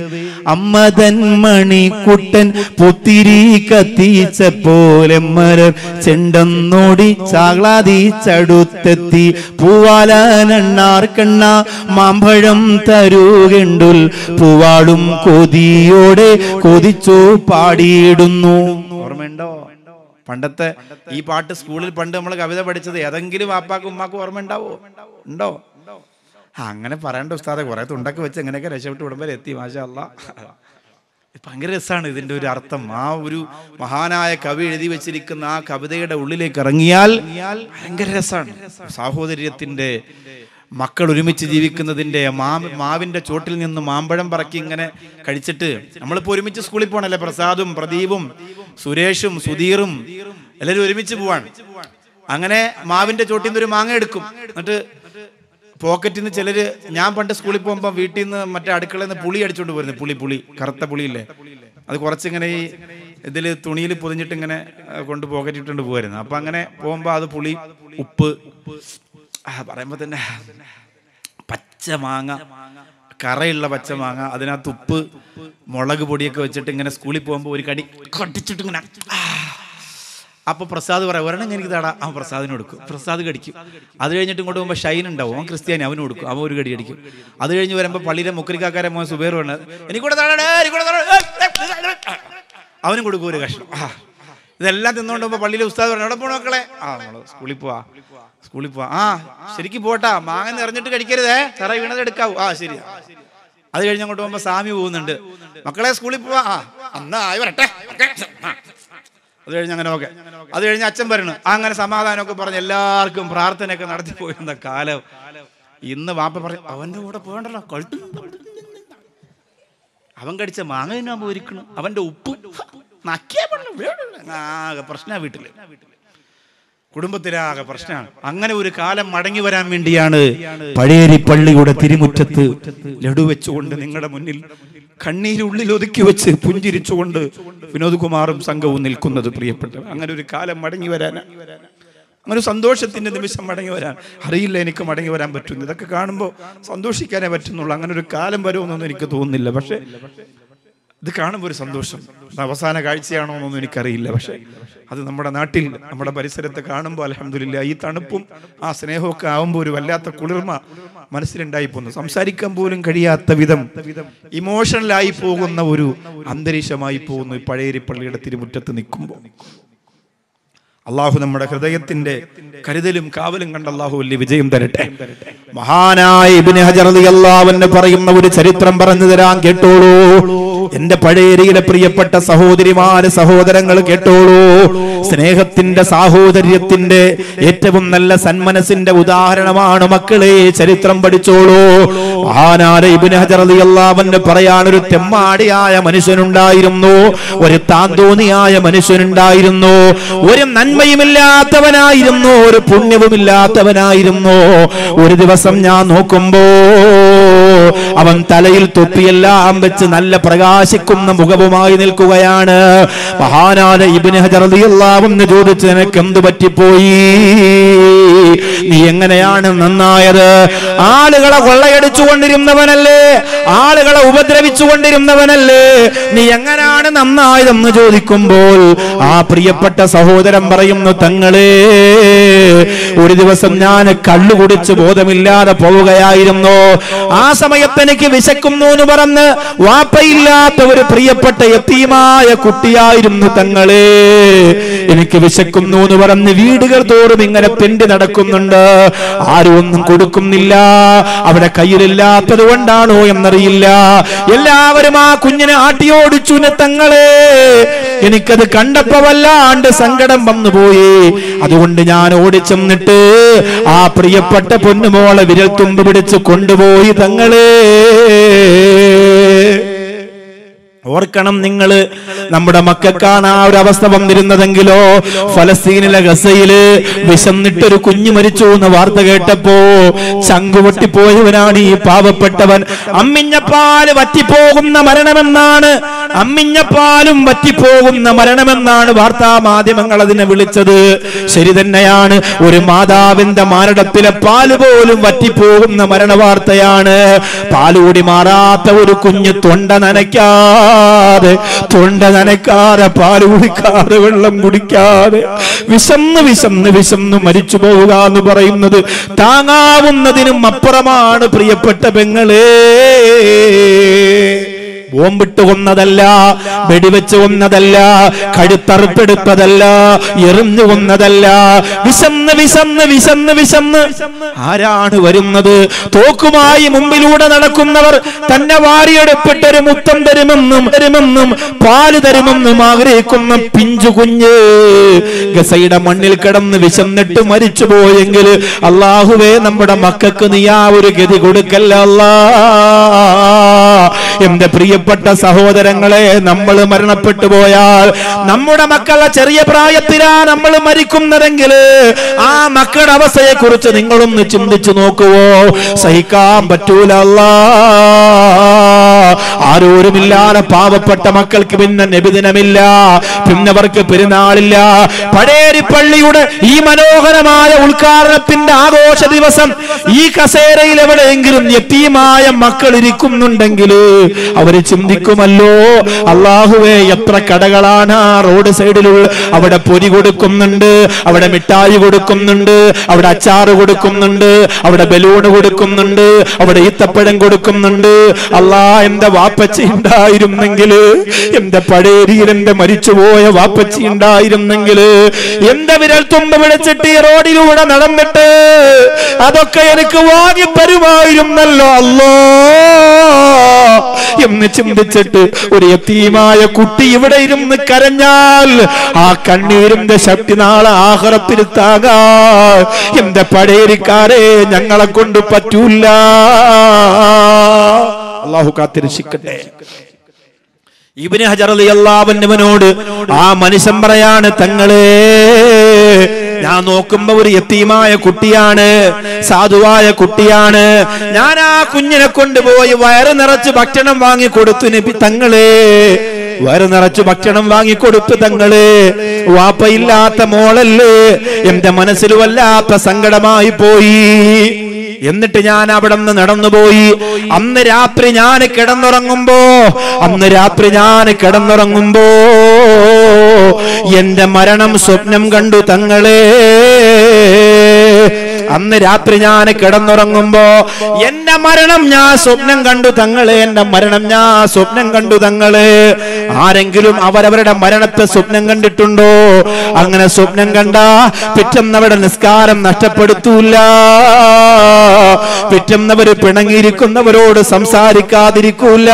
അമ്മതൻ മണിക്കുട്ടൻ പുത്തിരി കത്തിച്ച പോലെ മരം ചെണ്ടെന്നോടി ചാഗ്ലാതിച്ചടുത്തെത്തി പൂവാലനണ്ണാർക്കണ്ണ മാമ്പഴം തരുകണ്ടുൽ പൂവാളും കൊതിയോടെ കൊതിച്ചു പാടിയിടുന്നു ഓർമ്മയുണ്ടോ പണ്ടത്തെ ഈ പാട്ട് സ്കൂളിൽ പണ്ട് നമ്മൾ കവിത പഠിച്ചത് ഏതെങ്കിലും വാപ്പാക്കും ഉമ്മാക്കും ഓർമ്മ ഉണ്ടാവോ ഉണ്ടോ ആ, അങ്ങനെ പറയേണ്ട ഉസ്താദെ കുറെ തുണ്ടൊക്കെ വെച്ച് എങ്ങനെയൊക്കെ രക്ഷപ്പെട്ട് ഉടമ്പ വരെ എത്തി മാഷാ അല്ല ഭയങ്കര രസമാണ് ഇതിന്റെ ഒരു അർത്ഥം ആ ഒരു മഹാനായ കവി എഴുതി വെച്ചിരിക്കുന്ന ആ കവിതയുടെ ഉള്ളിലേക്ക് ഇറങ്ങിയാൽ ഭയങ്കര രസമാണ് സാഹോദര്യത്തിന്റെ മക്കൾ ഒരുമിച്ച് ജീവിക്കുന്നതിന്റെ മാ മാവിന്റെ ചോട്ടിൽ നിന്ന് മാമ്പഴം പറക്കി ഇങ്ങനെ കഴിച്ചിട്ട് നമ്മളിപ്പോ ഒരുമിച്ച് സ്കൂളിൽ പോകണല്ലേ പ്രസാദും പ്രദീപും സുരേഷും സുധീറും എല്ലാവരും ഒരുമിച്ച് പോവാൻ അങ്ങനെ മാവിന്റെ ചോട്ടിൽ നിന്ന് ഒരു മാങ്ങ എടുക്കും എന്നിട്ട് പോക്കറ്റിൽ നിന്ന് ചിലര് ഞാൻ പണ്ട് സ്കൂളിൽ പോകുമ്പോൾ വീട്ടിൽ നിന്ന് മറ്റേ അടുക്കളയിൽ നിന്ന് പുളി അടിച്ചോണ്ട് പോരുന്നു പുളി പുളി കറുത്ത പുളിയില്ലേ അത് കുറച്ചിങ്ങനെ ഈ ഇതിൽ തുണിയിൽ പൊതിഞ്ഞിട്ട് ഇങ്ങനെ ആ, കൊണ്ട് പോക്കറ്റ് ഇട്ടുകൊണ്ട് പോരുന്നു അപ്പൊ അങ്ങനെ പോകുമ്പോൾ അത് പുളി ഉപ്പ് ആ, പറയുമ്പോ തന്നെ പച്ച മാങ്ങ കറയുള്ള പച്ച മാങ്ങ അതിനകത്ത് ഉപ്പ് മുളക് പൊടിയൊക്കെ വെച്ചിട്ട് ഇങ്ങനെ സ്കൂളിൽ പോകുമ്പോൾ ഒരു കടി കടിച്ചിട്ട് ഇങ്ങനെ ആ. അപ്പൊ പ്രസാദ് പറയാം ഒരെണ്ണം എനിക്ക് താടാ അവൻ പ്രസാദിന് കൊടുക്കും പ്രസാദ് കടിക്കും അത് കഴിഞ്ഞിട്ട് ഇങ്ങോട്ട് പോകുമ്പോൾ ഷൈൻ ഉണ്ടാവും അവൻ ക്രിസ്ത്യാനി അവന് കൊടുക്കും അവൻ ഒരു കടി അടിക്കും അത് കഴിഞ്ഞ് വരുമ്പോൾ പള്ളിയിലെ മുക്രിക്കാക്കാരെ മോൻ സുബേർ വേണത് എനിക്കൂടെ താടാ എനിക്കൂടെ താടാ, ഏയ്, ഏയ്, ഏയ്, ഏയ്. അവനും കൊടുക്കും ഒരു കഷ്ണം ആ. ഇതെല്ലാം തിന്നുകൊണ്ട് പോകുമ്പോൾ പള്ളിയിലെ ഉസ്താദ് പറഞ്ഞു എവിടെ പോണ മക്കളെ ആ നമ്മള് സ്കൂളിൽ പോവാ സ്കൂളിൽ പോവാ ആ ശരിക്കും പോട്ടാ മാങ്ങ നിറഞ്ഞിട്ട് കഴിക്കരുതേ തറ വീണത് എടുക്കാവൂ ആ ശരിയാ അത് കഴിഞ്ഞ് അങ്ങോട്ട് പോകുമ്പോൾ സ്വാമി പോകുന്നുണ്ട് മക്കളെ സ്കൂളിൽ പോവാ ആ എന്നാ ആയി വരട്ടെ ഓക്കേ. ആ. അത് കഴിഞ്ഞ് അങ്ങനെ ഓക്കെ അത് കഴിഞ്ഞ് അച്ഛൻ വരണം അങ്ങനെ സമാധാനമൊക്കെ പറഞ്ഞ് എല്ലാവർക്കും പ്രാർത്ഥനയൊക്കെ നടത്തി പോയിരുന്ന കാലം ഇന്ന് വാപ്പ പറഞ്ഞു അവന്റെ കൂടെ പോകണ്ടല്ലോ കഴുത്ത് അവൻ കടിച്ച മാങ്ങ തിന്നാൻ പോയിരിക്കണം അവന്റെ ഉപ്പ് നക്കിയാ ആകെ പ്രശ്ന വീട്ടില് കുടുംബത്തിലാകെ പ്രശ്നമാണ് അങ്ങനെ ഒരു കാലം മടങ്ങി വരാൻ വേണ്ടിയാണ് പഴേരി പള്ളിയുടെ തിരുമുറ്റത്ത് ലഡു വെച്ചുകൊണ്ട് നിങ്ങളുടെ മുന്നിൽ കണ്ണീരുള്ളിൽ ഒതുക്കി വെച്ച് പുഞ്ചിരിച്ചുകൊണ്ട് വിനോദ് കുമാറും സംഘവും നിൽക്കുന്നത് പ്രിയപ്പെട്ട അങ്ങനെ ഒരു കാലം മടങ്ങി വരാൻ അങ്ങനെ ഒരു സന്തോഷത്തിന്റെ നിമിഷം മടങ്ങി വരാൻ അറിയില്ല എനിക്ക് മടങ്ങി വരാൻ പറ്റുന്നു ഇതൊക്കെ കാണുമ്പോൾ സന്തോഷിക്കാനേ പറ്റുന്നുള്ളൂ അങ്ങനെ ഒരു കാലം വരുമെന്നൊന്നും എനിക്ക് തോന്നുന്നില്ല പക്ഷേ ഇത് കാണുമ്പോൾ ഒരു സന്തോഷം അത് അവസാന കാഴ്ചയാണോ എന്നൊന്നും എനിക്കറിയില്ല പക്ഷേ അത് നമ്മുടെ നാട്ടിൽ നമ്മുടെ പരിസരത്ത് കാണുമ്പോൾ അലഹമില്ല ഈ തണുപ്പും ആ സ്നേഹമൊക്കെ ആവുമ്പോൾ ഒരു വല്ലാത്ത കുളിർമ മനസ്സിലുണ്ടായി പോകുന്നു സംസാരിക്കാൻ പോലും കഴിയാത്ത വിധം ഇമോഷണലായി പോകുന്ന ഒരു അന്തരീക്ഷമായി പോകുന്നു ഈ പഴയരി പള്ളിയുടെ തിരുമുറ്റത്ത് നിൽക്കുമ്പോൾ അള്ളാഹു നമ്മുടെ ഹൃദയത്തിന്റെ കരുതലും കാവലും കണ്ട് അള്ളാഹു വലിയ വിജയം തരട്ടെ മഹാനായ ഇബ്നു ഹജർ റളിയല്ലാഹു അൻഹു പറയുന്ന ഒരു ചരിത്രം പറഞ്ഞു തരാൻ കേട്ടോളൂ എന്റെ പഴയരിയിലെ പ്രിയപ്പെട്ട സഹോദരിമാര് സഹോദരങ്ങൾ കേട്ടോളൂ സ്നേഹത്തിന്റെ സാഹോദര്യത്തിന്റെ ഏറ്റവും നല്ല സന്മനസിന്റെ ഉദാഹരണമാണ് മക്കളെ ചരിത്രം പഠിച്ചോളൂ മഹാനായ ഇബ്നു ഹജർ റളിയല്ലാഹു അൻഹു പറയാൻ ഒരു തെമ്മാടിയായ മനുഷ്യനുണ്ടായിരുന്നു ഒരു താന്തോന്നിയായ മനുഷ്യനുണ്ടായിരുന്നു ഒരു നന്മയുമില്ലാത്തവനായിരുന്നു ഒരു പുണ്യവുമില്ലാത്തവനായിരുന്നു ഒരു ദിവസം ഞാൻ നോക്കുമ്പോ അവൻ തലയിൽ തൊപ്പിയെല്ലാം വെച്ച് നല്ല പ്രകാശിക്കുന്ന മുഖവുമായി നിൽക്കുകയാണ് മഹാനായ ഇബ്നു ഹജർ റളിയല്ലാഹു അൻഹു ചോദിച്ചു നിനക്ക് എന്ത് പറ്റിപ്പോയി നീ എങ്ങനെയാണ് നന്നായത് ആളുകളെ കൊള്ളയടിച്ചു കൊണ്ടിരുന്നവനല്ലേ ആളുകളെ ഉപദ്രവിച്ചു കൊണ്ടിരുന്നവനല്ലേ നീ എങ്ങനെയാണ് നന്നായതെന്ന് ചോദിക്കുമ്പോൾ ആ പ്രിയപ്പെട്ട സഹോദരൻ പറയുന്നു തങ്ങളെ ഒരു ദിവസം ഞാൻ കള്ളു കുടിച്ച് ബോധമില്ലാതെ പോവുകയായിരുന്നു ആ സമയത്ത് എനിക്ക് വിശക്കുന്നു എന്ന് പറഞ്ഞ് വാപ്പയില്ലാത്ത ഒരു പ്രിയപ്പെട്ട എത്തിയുമായ കുട്ടിയായിരുന്നു തങ്ങളെ എനിക്ക് വിശക്കുന്നു എന്ന് പറഞ്ഞ് വീടുകൾ തോറും ഇങ്ങനെ പെണ്ടി നടക്കുന്നുണ്ട് ആരും ഒന്നും കൊടുക്കുന്നില്ല അവിടെ കയ്യിലില്ലാത്തത് കൊണ്ടാണോ എന്നറിയില്ല എല്ലാവരും ആ കുഞ്ഞിനെ ആട്ടിയോടിച്ചു തങ്ങളെ എനിക്കത് കണ്ടപ്പോ വല്ലാണ്ട് സങ്കടം വന്നുപോയി അതുകൊണ്ട് ഞാൻ ഓടിച്ചെന്നിട്ട് ആ പ്രിയപ്പെട്ട പൊന്നുമോളെ വിരൽ തുമ്പ് പിടിച്ച് കൊണ്ടുപോയി തങ്ങളെ ഓർക്കണം നിങ്ങൾ നമ്മുടെ മക്കൾക്കാണ് ആ ഒരു അവസ്ഥ വന്നിരുന്നതെങ്കിലോ ഫലസ്തീനിലെ ഗസയില് വിശന്നിട്ടൊരു കുഞ്ഞു മരിച്ചു എന്ന വാർത്ത കേട്ടപ്പോ ചങ്കുപൊട്ടിപ്പോയവനാണ് ഈ പാവപ്പെട്ടവൻ അമ്മിഞ്ഞപ്പാല് വറ്റിപ്പോകുന്ന മരണമെന്നാണ് അമ്മിഞ്ഞപ്പാലും വറ്റിപ്പോകുന്ന മരണമെന്നാണ് വാർത്താ മാധ്യമങ്ങൾ അതിനെ വിളിച്ചത് ശരി തന്നെയാണ് ഒരു മാതാവിന്റെ മാരടത്തിലെ പാല് പോലും വറ്റിപ്പോകുന്ന മരണവാർത്തയാണ് പാലുകൂടി മാറാത്ത ഒരു കുഞ്ഞ് തൊണ്ട നനയ്ക്കാതെ തൊണ്ട നനയ്ക്കാതെ പാല് കുടിക്കാതെ വെള്ളം കുടിക്കാതെ വിശന്ന് വിശന്ന് വിശന്ന് മരിച്ചു പോവുക എന്ന് പറയുന്നത് താങ്ങാവുന്നതിനും അപ്പുറമാണ് പ്രിയപ്പെട്ട പെങ്ങളേ ബോംബിട്ട് കൊന്നതല്ല വെടിവെച്ച് കൊന്നതല്ല കഴുത്തറുപ്പെടുത്തതല്ല എറിഞ്ഞു കൊന്നതല്ല വിശന്ന് വിശന്ന് വിശന്ന് വിശന്ന് ആരാണ് വരുന്നത് തോക്കുമായി മുമ്പിലൂടെ നടക്കുന്നവർ തന്നെ വാരിയെടുപ്പിട്ടൊരു മുത്തം തരുമെന്നും തരുമെന്നും പാല് തരുമെന്നും ആഗ്രഹിക്കുന്ന പിഞ്ചു കുഞ്ഞ് ഗസയുടെ മണ്ണിൽ കിടന്ന് വിശന്നിട്ട് മരിച്ചു പോയെങ്കിൽ അള്ളാഹുവേ നമ്മുടെ മക്കൾക്ക് നീ ആ ഒരു ഗതി കൊടുക്കല്ല അല്ലാ എന്റെ പ്രിയപ്പെട്ട സഹോദരങ്ങളെ നമ്മൾ മരണപ്പെട്ടു പോയാൽ നമ്മുടെ മക്കളെ ചെറിയ പ്രായത്തിലാ നമ്മൾ മരിക്കുന്നതെങ്കിൽ ആ മക്കളുടെ അവസ്ഥയെ കുറിച്ച് നിങ്ങളൊന്ന് ചിന്തിച്ചു നോക്കുവോ സഹിക്കാൻ പറ്റൂല അല്ലാ ആരോരുമില്ലാതെ പാവപ്പെട്ട മക്കൾക്ക് പിന്നെ നബിദിനമില്ല പിന്നെ അവർക്ക് പെരുന്നാളില്ല പഴേരി പള്ളിയുടെ ഈ മനോഹരമായ ഉദ്ഘാടനത്തിന്റെ ആഘോഷ ദിവസം ഈ കസേരയിൽ എവിടെയെങ്കിലും യത്തീമായ മക്കൾ ഇരിക്കുന്നുണ്ടെങ്കിൽ അവര് ചിന്തിക്കുമല്ലോ അള്ളാഹുവേ എത്ര കടകളാണ് ആ റോഡ് സൈഡിലുള്ള അവിടെ പൊരി കൊടുക്കുന്നുണ്ട് അവിടെ മിഠായി കൊടുക്കുന്നുണ്ട് അവിടെ അച്ചാറ് കൊടുക്കുന്നുണ്ട് അവിടെ ബലൂണ് കൊടുക്കുന്നുണ്ട് അവിടെ ഈത്തപ്പഴം കൊടുക്കുന്നുണ്ട് അല്ലാ എന്റെ വാപ്പച്ചി ഉണ്ടായിരുന്നെങ്കിൽ എന്റെ പഴേരിയിൽ എന്റെ മരിച്ചുപോയ വാപ്പച്ചി ഉണ്ടായിരുന്നെങ്കിൽ എന്റെ വിരൽ തുമ്പ് വിളിച്ചിട്ട് ഈ റോഡിലൂടെ നടന്നിട്ട് അതൊക്കെ എനിക്ക് വാങ്ങി തരുമായിരുന്നല്ലോ അല്ലോ എന്ന് ചിന്തിച്ചിട്ട് ഒരു യത്തീമായ കുട്ടി ഇവിടെ ഇരുന്ന് കരഞ്ഞാൽ ആ കണ്ണീരിന്റെ ശക്തി നാളെ ആഹ്റത്തിൽ താകാ എന്റെ പടേരിക്കാരെ ഞങ്ങളെ കൊണ്ട് പറ്റൂല അള്ളാഹു കാത്തിരക്ഷിക്കട്ടെ ഇബിന് ഹജർ അലി അള്ളാവന്നവനോട് ആ മനുഷ്യൻ പറയാണ് തങ്ങളെ ഞാൻ നോക്കുമ്പോ ഒരു യത്തീമായ കുട്ടിയാണ് സാധുവായ കുട്ടിയാണ് ഞാൻ ആ കുഞ്ഞിനെ കൊണ്ടുപോയി വയറ് നിറച്ച് ഭക്ഷണം വാങ്ങി കൊടുത്തു നബി തങ്ങളെ വയറ് നിറച്ച് ഭക്ഷണം വാങ്ങിക്കൊടുത്തു തങ്ങളെ വാപ്പയില്ലാത്ത മോളല്ലേ എന്റെ മനസ്സിൽ വല്ലാത്ത സങ്കടമായി പോയി എന്നിട്ട് ഞാൻ അവിടെ നിന്ന് നടന്നുപോയി അന്ന് രാത്രി ഞാൻ കിടന്നുറങ്ങുമ്പോ അന്ന് രാത്രി ഞാൻ കിടന്നുറങ്ങുമ്പോ എന്റെ മരണം സ്വപ്നം കണ്ടു തങ്ങളെ അന്ന് രാത്രി ഞാൻ കിടന്നുറങ്ങുമ്പോ എന്റെ മരണം ഞാൻ സ്വപ്നം കണ്ടു തങ്ങളെ എന്റെ മരണം ഞാൻ സ്വപ്നം കണ്ടു തങ്ങളെ ആരെങ്കിലും അവരവരുടെ മരണത്തെ സ്വപ്നം കണ്ടിട്ടുണ്ടോ അങ്ങനെ സ്വപ്നം കണ്ട പിറ്റന്നവരുടെ നിസ്കാരം നഷ്ടപ്പെടുത്തൂല പിറ്റന്നവര് പിണങ്ങിയിരിക്കുന്നവരോട് സംസാരിക്കാതിരിക്കൂല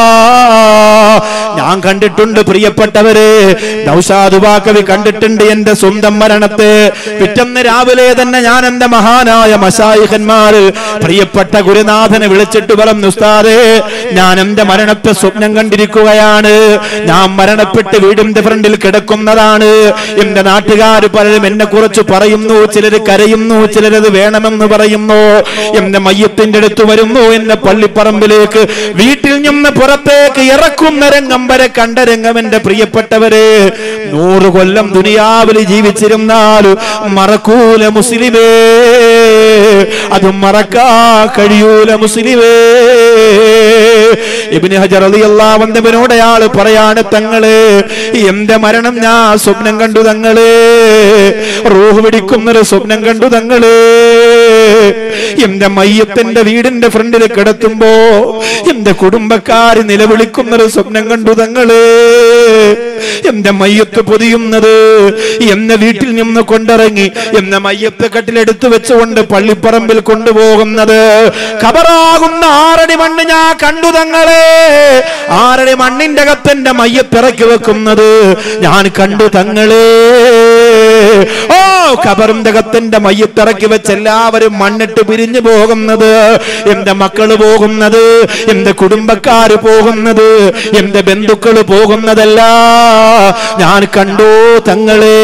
ഞാൻ കണ്ടിട്ടുണ്ട് പ്രിയപ്പെട്ടവര് നൗഷാദുബാക്കവി കണ്ടിട്ടുണ്ട് എന്റെ സ്വന്തം മരണത്തെ പിറ്റന്ന് രാവിലെ തന്നെ ഞാൻ എന്റെ മഹാനായ മശായിഹന്മാർ പ്രിയപ്പെട്ട ഗുരുനാഥനെ വിളിച്ചിട്ട് പറഞ്ഞു ഉസ്താദേ ഞാൻ എന്റെ മരണത്തെ സ്വപ്നം കണ്ടിരിക്കുകയാണ് ഞാൻ മരണപ്പെട്ട് വീടിന്റെ ഫ്രണ്ടിൽ കിടക്കുന്നതാണ് എന്റെ നാട്ടുകാർ പലരും എന്നെ കുറിച്ച് പറയുന്നു ചിലര് കരയുന്നു ചിലരത് വേണമെന്ന് പറയുന്നു എന്റെ മയ്യത്തിന്റെ അടുത്ത് വരുന്നു എന്നെ പള്ളിപ്പറമ്പിലേക്ക് വീട്ടിൽ നിന്ന് പുറത്തേക്ക് ഇറക്കുന്ന രംഗം വരെ കണ്ട രംഗം എന്റെ പ്രിയപ്പെട്ടവരെ നൂറ് കൊല്ലം ദുനിയാവിൽ ജീവിച്ചിരുന്നാൽ മറക്കൂല മുസ്ലിമേ അത് മറക്കാ കഴിയൂല മുസ്ലിമേ ഇബിന് ഹജർ അലിയല്ലാവന്തവനോട് അയാൾ പറയാണ് തങ്ങള് എന്റെ മരണം ഞാൻ സ്വപ്നം കണ്ടു തങ്ങള് റൂഹ് പിടിക്കുന്നൊരു സ്വപ്നം കണ്ടു തങ്ങള് എന്റെ മയ്യത്തിന്റെ വീടിന്റെ ഫ്രണ്ടിൽ കിടത്തുമ്പോ എന്റെ കുടുംബക്കാര് നിലവിളിക്കുന്നൊരു സ്വപ്നം കണ്ടു തങ്ങള് എന്റെ മയ്യത്ത് പൊതിയുന്നത് എന്നെ വീട്ടിൽ നിന്ന് കൊണ്ടിറങ്ങി എന്നെ മയ്യത്ത് കട്ടിലെടുത്തു വെച്ചുകൊണ്ട് പള്ളിപ്പറമ്പിൽ കൊണ്ടുപോകുന്നത് കബറാകുന്ന ആറടി മണ്ണ് ഞാൻ കണ്ടു തങ്ങളെ ആറടി മണ്ണിന്റെ അകത്തെന്റെ മയ്യത്ത് ഇറക്കി വെക്കുന്നത് ഞാൻ കണ്ടു തങ്ങളെ ഓ കബറിന്റെ മയ്യത്തിറക്കി വെച്ച് എല്ലാവരും മണ്ണിട്ട് പിരിഞ്ഞു പോകുന്നത് എന്റെ മക്കള് പോകുന്നത് എന്റെ കുടുംബക്കാര് പോകുന്നത് എന്റെ ബന്ധുക്കള് പോകുന്നതല്ല ഞാൻ കണ്ടു തങ്ങളെ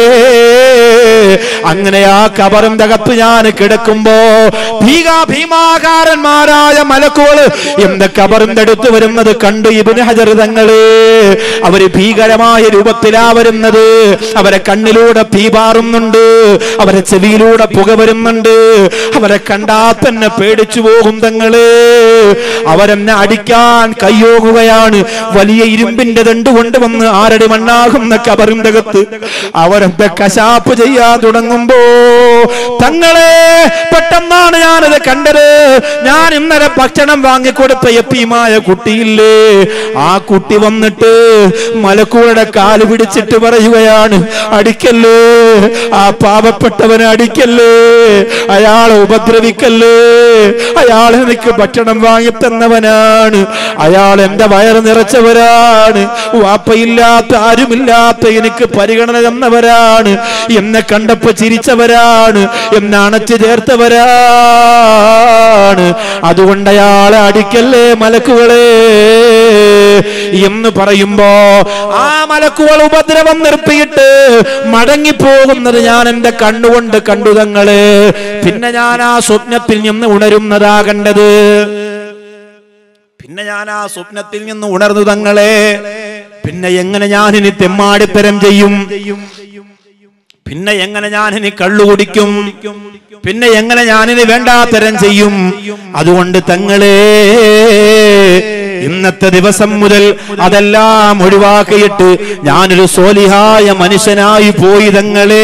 അങ്ങനെ ആ കബറിന്റെ അകത്ത് ഞാൻ കിടക്കുമ്പോ ഭീകാ ഭീമാകാരന്മാരായ മലക്കുകള് എന്റെ കബറിന്റെ അടുത്ത് വരുന്നത് കണ്ടു ഇബിന് ഹജർ തങ്ങള് അവര് ഭീകരമായ രൂപത്തിലാ വരുന്നത് അവരെ കണ്ണിലൂടെ തീ പാറുന്നുണ്ട് അവരെ ചെവിയിലൂടെ പുക വരുന്നുണ്ട് അവരെ കണ്ടാ തന്നെ പേടിച്ചു പോകും തങ്ങള് അവരെന്നെ അടിക്കാൻ കയ്യോകുകയാണ് വലിയ ഇരുമ്പിന്റെ ദണ്ട് കൊണ്ടുവന്ന് ആരടി മണ്ണാകുന്ന കബറിന്റെ അകത്ത് അവരെന്തെ കശാപ്പ് ചെയ്യാൻ തുടങ്ങുമ്പോ തങ്ങളെ പെട്ടെന്നാണ് ഞാനത് കണ്ടത് ഞാൻ ഇന്നലെ ഭക്ഷണം വാങ്ങിക്കൊടുത്ത എത്തിയുമായ കുട്ടിയില്ലേ ആ കുട്ടി വന്നിട്ട് മലക്കൂടെ കാല് പിടിച്ചിട്ട് പറയുകയാണ് അടിക്കല്ലേ ആ പാവപ്പെട്ടവനെ അടിക്കല്ലേ അയാളെ ഉപദ്രവിക്കല്ലേ അയാൾ എനിക്ക് ഭക്ഷണം വാങ്ങി തന്നവനാണ് അയാൾ എന്റെ വയറ് നിറച്ചവരാണ് വാപ്പയില്ലാത്ത ആരുമില്ലാത്ത എനിക്ക് പരിഗണന തന്നവരാണ് എന്നെ കണ്ടപ്പോ ചിരിച്ചവരാണ് എന്നെ അണച്ചു ചേർത്തവരാണ് അതുകൊണ്ട് അയാളെ അടിക്കല്ലേ മലക്കുകളെ എന്ന് പറയുമ്പോ ആ മലക്കുകൾ ഉപദ്രവം നിർത്തിയിട്ട് മടങ്ങിപ്പോകുന്നത് ഞാൻ എന്റെ കണ്ണുകൊണ്ട് കണ്ടു തങ്ങള് പിന്നെ ഞാൻ ആ സ്വപ്നത്തിൽ നിന്ന് ഉണരുന്നതാ കണ്ടത് പിന്നെ ഞാൻ ആ സ്വപ്നത്തിൽ നിന്ന് ഉണർന്നു തങ്ങളെ പിന്നെ എങ്ങനെ ഞാൻ ഇനി തെമ്മാടിത്തരം ചെയ്യും പിന്നെ എങ്ങനെ ഞാൻ ഇനി കള്ളു കുടിക്കും പിന്നെ എങ്ങനെ ഞാനിനി വേണ്ടാത്തരം ചെയ്യും അതുകൊണ്ട് തങ്ങളെ ഇന്നത്തെ ദിവസം മുതൽ അതെല്ലാം ഒഴിവാക്കിയിട്ട് ഞാനൊരു സോലിഹായ മനുഷ്യനായി പോയി തങ്ങളെ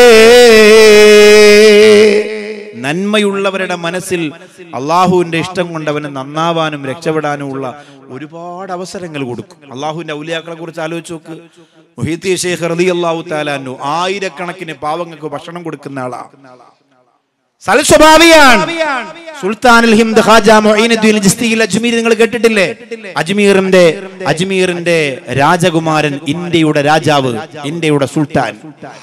നന്മയുള്ളവരുടെ മനസ്സിൽ അള്ളാഹുവിന്റെ ഇഷ്ടം കൊണ്ട് അവന് നന്നാവാനും രക്ഷപ്പെടാനും ഉള്ള ഒരുപാട് അവസരങ്ങൾ കൊടുക്കും അള്ളാഹുവിന്റെ ഔലിയാക്കളെ കുറിച്ച് ആലോചിച്ച് നോക്ക് മുഹീത്തി ഷെയ്ഖ് റലി അള്ളാഹു താലാനു ആയിരക്കണക്കിന് പാവങ്ങൾക്ക് ഭക്ഷണം കൊടുക്കുന്ന ആളാ സൽസ്വഭാവിയാണ് സുൽത്താനുൽ ഹിന്ദ് ഖാജ മൊയ്നുദ്ദീൻ ജിസ്തിയിൽ അജ്മീർ നിങ്ങൾ കേട്ടിട്ടില്ലേ അജ്മീറിന്റെ അജ്മീറിന്റെ രാജകുമാരൻ ഇന്ത്യയുടെ രാജാവ് ഇന്ത്യയുടെ സുൽത്താൻ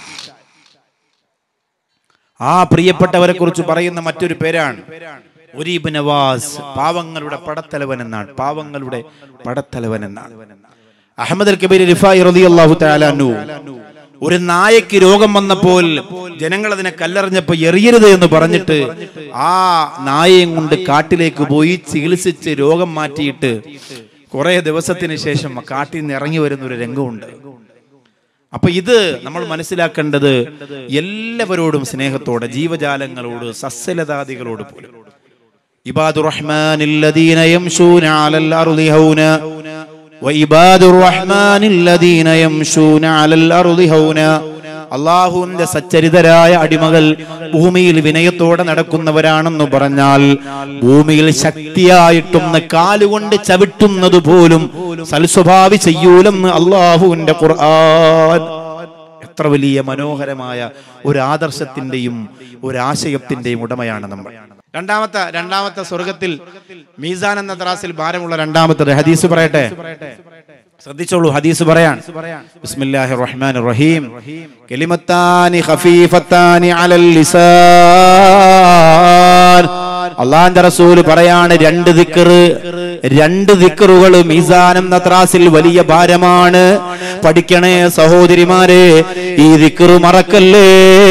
ആ പ്രിയപ്പെട്ടവരെ കുറിച്ച് പറയുന്ന മറ്റൊരു പേരാണ് ഒരീബ് നവാസ് പാവങ്ങളുടെ പടത്തലവൻ എന്നാണ് പാവങ്ങളുടെ പടത്തലവൻ എന്നാണ് അഹമ്മദ് അൽ കബീർ റിഫായി റളിയല്ലാഹു തആല അൻഹു ഒരു നായക്ക് രോഗം വന്നപ്പോൾ ജനങ്ങൾ അതിനെ കല്ലെറിഞ്ഞപ്പോ എറിയരുത് എന്ന് പറഞ്ഞിട്ട് ആ നായയും കൊണ്ട് കാട്ടിലേക്ക് പോയി ചികിത്സിച്ച് രോഗം മാറ്റിയിട്ട് കുറെ ദിവസത്തിന് ശേഷം കാട്ടിൽ നിന്ന് ഇറങ്ങി വരുന്ന ഒരു രംഗമുണ്ട് അപ്പൊ ഇത് നമ്മൾ മനസ്സിലാക്കേണ്ടത് എല്ലാവരോടും സ്നേഹത്തോടെ ജീവജാലങ്ങളോട് സസ്യലതാദികളോട് പോലും ഇബാദുർ റഹ്മാനില്ലദീന യംശൂന അലൽ അർളി ഹൗന വഇബാദുർ റഹ്മാനില്ലദീന യംശൂന അലൽ അർളി ഹൗന അള്ളാഹുവിന്റെ സച്ചരിതരായ അടിമകൾ ഭൂമിയിൽ വിനയത്തോടെ നടക്കുന്നവരാണെന്ന് പറഞ്ഞാൽ ഭൂമിയിൽ ശക്തിയായിട്ടൊന്ന് കാലുകൊണ്ട് ചവിട്ടുന്നത് പോലും സൽസ്വഭാവി ചെയ്യൂലെന്ന് അള്ളാഹുവിന്റെ ഖുർആൻ എത്ര വലിയ മനോഹരമായ ഒരു ആദർശത്തിന്റെയും ഒരു ആശയത്തിന്റെയും ഉടമയാണ് നമ്മൾ രണ്ടാമത്തെ രണ്ടാമത്തെ സ്വർഗത്തിൽ മീസാൻ എന്ന ത്രാസിൽ ഭാരമുള്ള രണ്ടാമത്തെ ഹദീസ് പറയട്ടെ ശ്രദ്ധിച്ചോളൂ ഹദീസ് പറയാൻ ബിസ്മില്ലാഹിർ റഹ്മാനിർ റഹീം കലിമത്താനി ഖഫീഫത്താനി അലൽ ലിസാൻ അള്ളാന്റെ റസൂല് പറയാണ് രണ്ട് ദിക്കറ് രണ്ട് ദിക്കറുകൾ മീസാൻ എന്ന ത്രാസിൽ വലിയ ഭാരമാണ് പഠിക്കണേ സഹോദരിമാരെ ഈ ദിക്കറ് മറക്കല്ലേ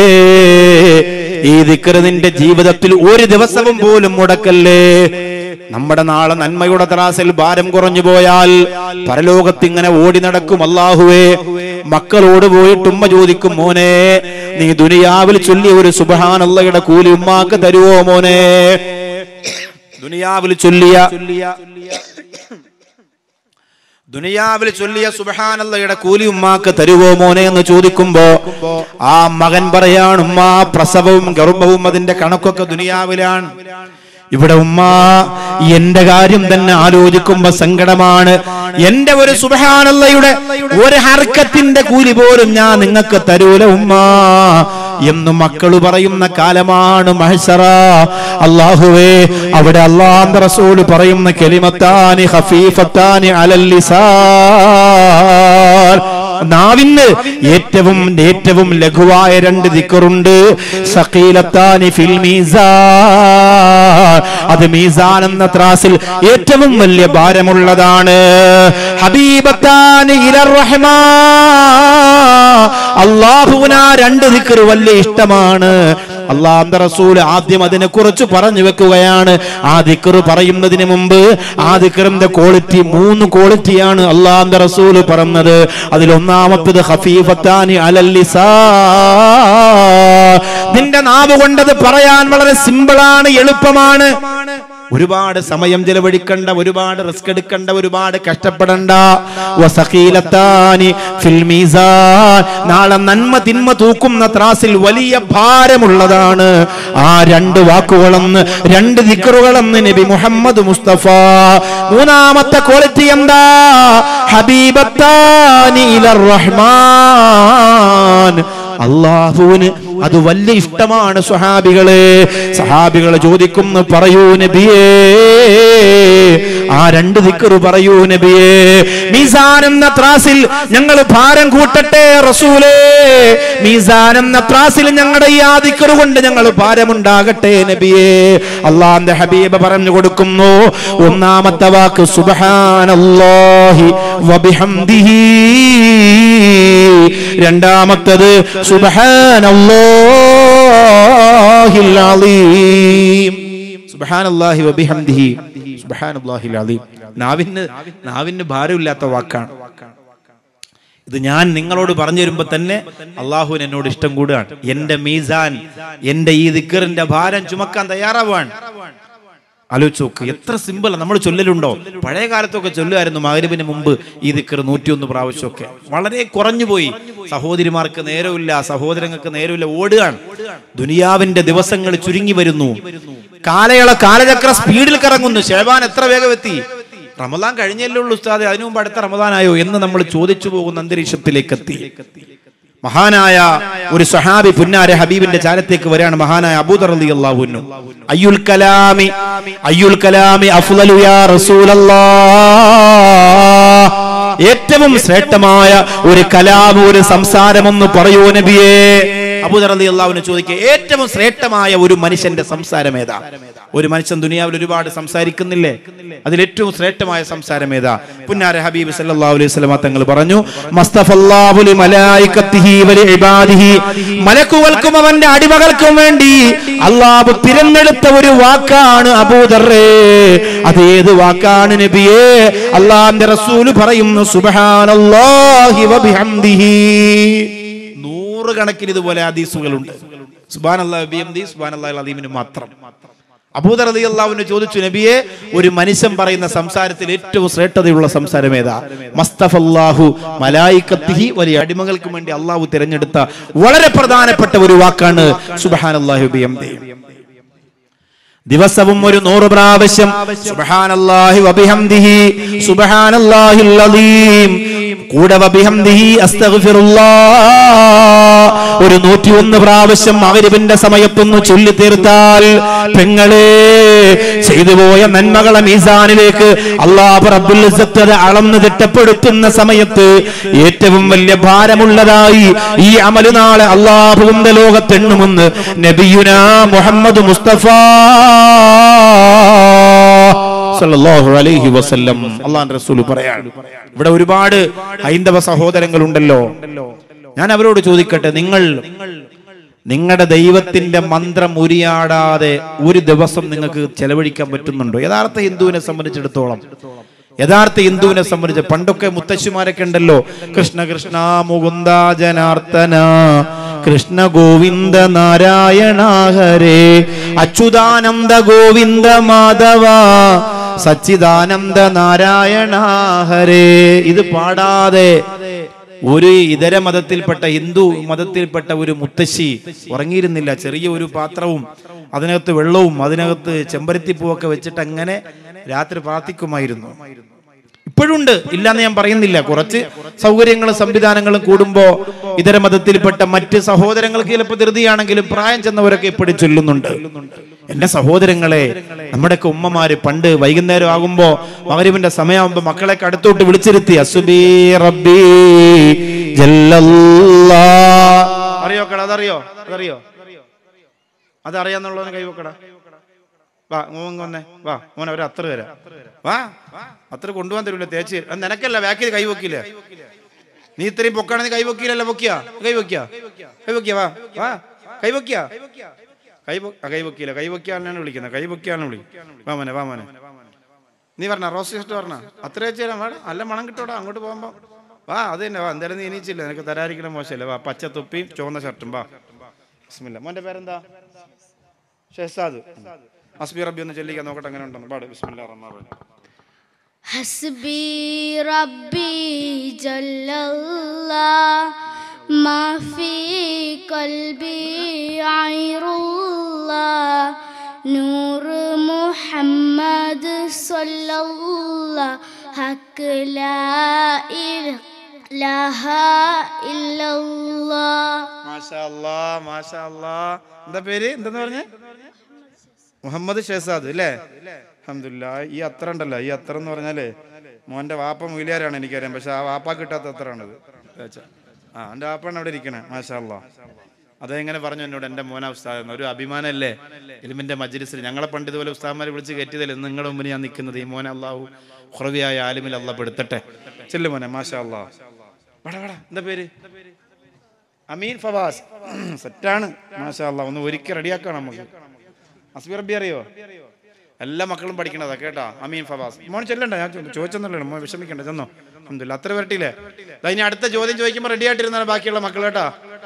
ഈ ദിക്കറ് നിന്റെ ജീവിതത്തിൽ ഒരു ദിവസവും പോലും മുടക്കല്ലേ നമ്മുടെ നാളെ നന്മയുടെ ത്രാസിൽ ഭാരം കുറഞ്ഞു പോയാൽ പരലോകത്ത് ഇങ്ങനെ ഓടി നടക്കും അള്ളാഹുവേ മക്കളോട് പോയിട്ട് ഉമ്മ ചോദിക്കും മോനെ നീ ദുനിയാവിൽ ചൊല്ലിയ ഒരു സുബഹാനല്ലയുടെ കൂലി ഉമ്മാക്ക് തരുവോ മോനെ ദുനിയാവിൽ ചൊല്ലിയ ദുനിയാവിൽ ചൊല്ലിയ സുബഹാനല്ലയുടെ കൂലി ഉമ്മാക്ക് തരുവോ മോനെ എന്ന് ചോദിക്കുമ്പോ ആ മകൻ പറയാണ് ഉമ്മ പ്രസവവും ഗർഭവും അതിന്റെ കണക്കൊക്കെ ദുനിയാവിലാണ് ഇവിടെ ഉമ്മ എന്റെ കാര്യം തന്നെ ആലോചിക്കുമ്പോ സങ്കടമാണ് എന്റെ ഒരു സുബഹാനല്ലയുടെ ഒരു ഹർക്കത്തിന്റെ കൂലി പോലും ഞാൻ നിങ്ങൾക്ക് തരൂല ഉമ്മ എന്ന് മക്കള് പറയുന്ന കാലമാണ് മഹസറ അള്ളാഹുവേ അവിടെ അള്ളാന്റെ റസൂല് പറയുന്ന കെലിമത്താനി ഹഫീഫത്താനി അലല്ലിസാൻ നാവിന് ഏറ്റവും ഏറ്റവും ലഘുവായ രണ്ട് ദിക്കറുണ്ട് സഖീലത്താനി ഫിൽ മീസാൻ അത് മീസാൻ എന്ന ത്രാസിൽ ഏറ്റവും വലിയ ഭാരമുള്ളതാണ് ഹബീബത്താനി ഇലർ റഹ്മാൻ അള്ളാഹുവിന രണ്ട് ദിക്കർ വലിയ ഇഷ്ടമാണ് അള്ളാഹ് റസൂൽ ആദ്യം അതിനെ കുറിച്ച് പറഞ്ഞു വെക്കുകയാണ് ആ ദിക്കർ പറയുന്നതിന് മുമ്പ് ആ ദിക്കറിന്റെ ക്വാളിറ്റി മൂന്ന് ക്വാളിറ്റിയാണ് അള്ളാഹ് റസൂൽ പറഞ്ഞത് അതിൽ ഒന്നാമത്തത് ഹഫീഫത്താനി അലല്ലിസാ നിന്റെ നാവ് കൊണ്ടത് പറയാൻ വളരെ സിമ്പിളാണ് എളുപ്പമാണ് ഒരുപാട് സമയം ചെലവഴിക്കണ്ട ഒരുപാട് റിസ്ക് എടുക്കണ്ട ഒരുപാട് കഷ്ടപ്പെടണ്ട വസഖീലത്താനി ഫിൽ മീസാൻ നാളെ നന്മ തിന്മ തൂക്കുന്ന ത്രാസിൽ വലിയ ഭാരമുള്ളതാണ് ആ രണ്ട് വാക്കുകളെന്ന് രണ്ട് ദിക്കറുകളെന്ന് നബി മുഹമ്മദ് മുസ്തഫ മൂന്നാമത്തെ ക്വാളിറ്റി എന്താ ഹബീബത്താനി ഇലർ റഹ്മാൻ അള്ളാഹുവിന് അത് വലിയ ഇഷ്ടമാണ് സ്വഹാബികളെ സഹാബികൾ ചോദിക്കുന്നു പറയൂ നബിയേ ആ രണ്ട് ദിക്കറ് പറയൂ നബിയേ മീസാൻ എന്ന ത്രാസിൽ ഞങ്ങൾ ഭാരം കൂട്ടട്ടെ റസൂലേ മീസാൻ എന്ന ത്രാസിൽ ഞങ്ങളുടെ ഈ ആ ദിക്കറ് കൊണ്ട് ഞങ്ങൾ ഭാരമുണ്ടാകട്ടെ നബിയേ അള്ളാന്റെ ഹബീബ് പറഞ്ഞു കൊടുക്കുന്നു ഒന്നാമത്തെ വാക്ക് സുബ്ഹാനല്ലാഹി വബിഹംദിഹി രണ്ടാമത്തത് സുബ്ഹാനല്ലാഹിൽ അലീം സുബ്ഹാനല്ലാഹി വബിഹംദിഹി സുബ്ഹാനല്ലാഹിൽ അലീം നാവിന് നാവിന് ഭാരമില്ലാത്ത വാക്കാണ് ഇത് ഞാൻ നിങ്ങളോട് പറഞ്ഞു തരുമ്പോ തന്നെ അള്ളാഹുവിന് എന്നോട് ഇഷ്ടം കൂടുകയാണ് എന്റെ മീസാൻ എന്റെ ഈ ദിക്കറിന്റെ ഭാരം ചുമക്കാൻ തയ്യാറാവാൻ ആലോചിച്ച് നോക്ക് എത്ര സിമ്പിൾ നമ്മൾ ചൊല്ലലുണ്ടോ പഴയ കാലത്തൊക്കെ ചൊല്ലുമായിരുന്നു മകരവിന് മുമ്പ് ഈ ദിക്കർ നൂറ്റിയൊന്ന് പ്രാവശ്യമൊക്കെ വളരെ കുറഞ്ഞു പോയി സഹോദരിമാർക്ക് നേരമില്ല സഹോദരങ്ങൾക്ക് നേരമില്ല ഓടുകയാണ് ദുനിയാവിന്റെ ദിവസങ്ങൾ ചുരുങ്ങി വരുന്നു കാലയള കാലചക്ര സ്പീഡിൽ കറങ്ങുന്നു ഷേബാൻ എത്ര വേഗം എത്തി റമദാൻ കഴിഞ്ഞല്ലേ ഉള്ളൂ ഉസ്താദെ അതിനു മുമ്പ് അടുത്ത റമദാനായോ എന്ന് നമ്മൾ ചോദിച്ചു പോകുന്ന അന്തരീക്ഷത്തിലേക്ക് എത്തി മഹാനായ ഒരു സഹാബി പുന്നാര ഹബീബിന്റെ ചാരത്തേക്ക് വരാണ് മഹാനായ അബൂദർ അലി അള്ളാഹുന്നു അയ്യുൽ കലാമി അയ്യുൽ കലാമി അഫ്ളലു യാ റസൂലല്ലാഹ് ഏറ്റവും ശ്രേഷ്ഠമായ ഒരു കലാം ഒരു സംസാരമെന്ന് പറയൂ നബിയേ അബൂദർ അലി അള്ളാഹുവിനെ ചോദിക്കുക ഏറ്റവും ശ്രേഷ്ഠമായ ഒരു മനുഷ്യന്റെ സംസാരം ഏതാ ഒരു മനുഷ്യൻ ദുനിയാവിൽ ഒരുപാട് സംസാരിക്കുന്നില്ലേ അതിൽ ഏറ്റവും ശ്രേഷ്ഠമായ സംസാരം ഏതാ പുന്നാര ഹബീബ് സല്ലല്ലാഹു അലൈഹി വസല്ലമ തങ്ങൾ പറഞ്ഞു മസ്തഫല്ലാഹു ലി മലായികത്തിഹി വലി ഇബാദിഹി മലക്കുകൾക്കും അവന്റെ അടിമകൾക്കും വേണ്ടി അള്ളാഹു തിരഞ്ഞെടുത്ത ഒരു വാക്കാണ് അബൂദറേ അത് ഏത് വാക്കാണ് നബിയേ അള്ളാഹിന്റെ റസൂല് പറയുന്നു സുബ്ഹാനല്ലാഹി വബിഹംദിഹി നൂറുകണക്കിന് ഇതുപോലെ ഹദീസുകളുണ്ട് സുബാൻ അള്ളാഹ് ബിഎംദി സുബാൻ അള്ളാഹ് അദീമിന് മാത്രം അബൂദർ അലി അള്ളാഹുവിനെ ചോദിച്ചു നബിയെ ഒരു മനുഷ്യൻ പറയുന്ന സംസാരത്തിൽ ഏറ്റവും ശ്രേഷ്ഠതയുള്ള സംസാരം ഏതാ മസ്തഫല്ലാഹു മലായിക്കത്തിഹി വലിയ അടിമകൾക്ക് വേണ്ടി അള്ളാഹു തിരഞ്ഞെടുത്ത വളരെ പ്രധാനപ്പെട്ട ഒരു വാക്കാണ് സുബഹാൻ അള്ളാഹു ബിഎംദി ദിവസവും ഒരു നൂറ് പ്രാവശ്യം സുബ്ഹാനല്ലാഹി വബിഹംദിഹി സുബ്ഹാനല്ലാഹിൽ അലീം കൂടെ വബിഹംദിഹി അസ്തഗ്ഫിറുല്ലാഹ് ഒരു നൂറ്റിയൊന്ന് പ്രാവശ്യം മഗ്രിബിന്റെ സമയത്തൊന്ന് ചൊല്ലി തീർത്താൽ പെങ്ങളെ ചെയ്തു പോയ നന്മകളെ മീസാനിലേക്ക് അള്ളാഹു റബ്ബുൽ ഇസ്സത്ത് അത് അളന്ന് തിട്ടപ്പെടുത്തുന്ന സമയത്ത് ഏറ്റവും വലിയ ഭാരമുള്ളതായി ഈ അമല് നാളെ അള്ളാഹുവിന്റെ ലോകത്തെണ്ണുമെന്ന് നബിയുന മുഹമ്മദ് മുസ്തഫ സല്ലല്ലാഹു അലൈഹി വസല്ലം അള്ളാഹു റസൂൽ പറയാണ് ഇവിടെ ഒരുപാട് ഹൈന്ദവ സഹോദരങ്ങളുണ്ടല്ലോ ഞാൻ അവരോട് ചോദിക്കട്ടെ നിങ്ങൾ നിങ്ങളുടെ ദൈവത്തിന്റെ മന്ത്രം ഉരിയാടാതെ ഒരു ദിവസം നിങ്ങൾക്ക് ചെലവഴിക്കാൻ പറ്റുന്നുണ്ടോ യഥാർത്ഥ ഹിന്ദുവിനെ സംബന്ധിച്ചിടത്തോളം യഥാർത്ഥ ഹിന്ദുവിനെ സംബന്ധിച്ച് പണ്ടൊക്കെ മുത്തശ്ശിമാരൊക്കെ ഉണ്ടല്ലോ കൃഷ്ണ കൃഷ്ണ മുകുന്ദ ജനാർത്തന കൃഷ്ണ ഗോവിന്ദ നാരായണ ഹരേ അച്യുതാനന്ദ ഗോവിന്ദ മാധവ സച്ചിദാനന്ദ നാരായണ ഹരേ ഇത് പാടാതെ ഒരു ഇതര മതത്തിൽപ്പെട്ട ഹിന്ദു മതത്തിൽപ്പെട്ട ഒരു മുത്തശ്ശി ഉറങ്ങിയിരുന്നില്ല ചെറിയ ഒരു പാത്രവും അതിനകത്ത് വെള്ളവും അതിനകത്ത് ചെമ്പരത്തിപ്പൂവൊക്കെ വെച്ചിട്ട് അങ്ങനെ രാത്രി പ്രാർത്ഥിക്കുമായിരുന്നു ഇപ്പോഴുണ്ട് ഇല്ലാന്ന് ഞാൻ പറയുന്നില്ല കുറച്ച് സൗകര്യങ്ങളും സംവിധാനങ്ങളും കൂടുമ്പോ ഇതര മതത്തിൽപ്പെട്ട മറ്റ് സഹോദരങ്ങൾക്ക് ചിലപ്പോൾ ധൃതിയാണെങ്കിലും പ്രായം ചെന്നവരൊക്കെ ഇപ്പോഴും ചൊല്ലുന്നുണ്ട് എന്റെ സഹോദരങ്ങളെ നമ്മുടെയൊക്കെ ഉമ്മമാര് പണ്ട് വൈകുന്നേരം ആകുമ്പോ മകരിവിന്റെ സമയമാകുമ്പോ മക്കളെ അടുത്തോട്ട് വിളിച്ചിരുത്തി അസുബീ റബ്ബി ജല്ലല്ലാ അറിയോ കട അതറിയോ അതറിയോ അതറിയാന്നുള്ളവന് കൈവക്കട വാ മോൻ വന്നേ വാ മോനെ ഒരു അത്ര തരാം വാ അത്ര കൊണ്ടുപോകാൻ തരൂല തേച്ച് അത് നിനക്കല്ല ബാക്കിൽ കൈവക്കില്ലേ നീ ഇത്രയും പൊക്കാണെന്ന് കൈവക്കില്ലല്ലോ പൊക്കിയാ കൈവക്കിയാ കൈവക്കിയ വാ വാ കൈവക്കിയാ കൈ കൈവക്കിയില്ല കൈവക്കിയാലാണ് വിളിക്കുന്നത് കൈവക്കിയാണ് വിളിക്കുന്നത് വാ മോനെ വാ മോനെ നീ പറഞ്ഞ റോസ് ടെസ്റ്റ് പറഞ്ഞ അത്ര വെച്ച് തരാം വേണം നല്ല മണം കിട്ടോടാ അങ്ങോട്ട് പോകുമ്പോ വാ അത് തന്നെ വാ എന്തായാലും നീ എണീച്ചില്ല നിനക്ക് തരാതിരിക്കണം മോശമല്ലേ വാ പച്ച തൊപ്പിയും ചുവന്ന ഷർട്ടും വാ ബിസ്മില്ല മോന്റെ പേരെന്താ ഷെഹസാദ് അസ്ബി റബ്ബി ഒന്ന് ചൊല്ലിക്കാൻ നോക്കട്ടെ അങ്ങനെ ഉണ്ടെന്ന് പാട് ബിസ്മില്ല റഹ്മാൻ റഹീം حسبي ربي جل الله ما في قلبي غير الله نور محمد صلى الله حق لا إله إلا الله മാഷാ അല്ലാ മാഷാ അല്ലാ എന്താ പേര് എന്തെന്ന് പറഞ്ഞേ മുഹമ്മദ് ഷെഹസാദ് അല്ലേ അഹമ്മദില്ല ഈ അത്ര ഉണ്ടല്ലോ ഈ അത്ര എന്ന് പറഞ്ഞാലേ മോന്റെ വാപ്പ മൂലിയാരാണ് എനിക്കറിയാം പക്ഷെ ആ വാപ്പ കിട്ടാത്ത അത്രയാണത് ആ എൻ്റെ വാപ്പാണ് അവിടെ ഇരിക്കണേ മാഷാ അല്ലാ അതെങ്ങനെ പറഞ്ഞു എന്നോട് എൻ്റെ മോന ഉസ്താദ് ഒരു അഭിമാനമല്ലേ ഇലിമിന്റെ മജ്ലിസിൽ ഞങ്ങളെ പണ്ട് ഇതുപോലെ ഉസ്താദ്മാരെ വിളിച്ച് കയറ്റിയതല്ലേ ഇന്ന് നിങ്ങളുടെ മുമ്പിൽ ഞാൻ നിൽക്കുന്നത് ഈ മോനെ അള്ളാഹു ഹുറവിയായ ആലിമിൽ അല്ല പെടുത്തട്ടെ ചെല്ലു മോനെ മാഷാ അല്ലാ വടാ വടാ എന്താ പേര് അമീൻ ഫവാസ് സെറ്റാണ് മാഷാ അല്ലാ ഒന്ന് ഒരിക്കൽ റെഡിയാക്കണം നമുക്ക് അസ്ബി റബ്ബി അറിയോ എല്ലാ മക്കളും പഠിക്കണതാ കേട്ടാ അമീൻ ഫവാസ് മോൻ ചെല്ലണ്ട ഞാൻ ചോ- ചോദിച്ചെന്നുള്ളൂ മോൻ വിഷമിക്കണ്ട ചെന്നോ അഹമ്മദില്ല അത്ര വരട്ടില്ലേ ദാ ഇനി അടുത്ത ചോദ്യം ചോദിക്കുമ്പോൾ റെഡി ആയിട്ടിരുന്നാണ് ബാക്കിയുള്ള മക്കൾ കേട്ടാ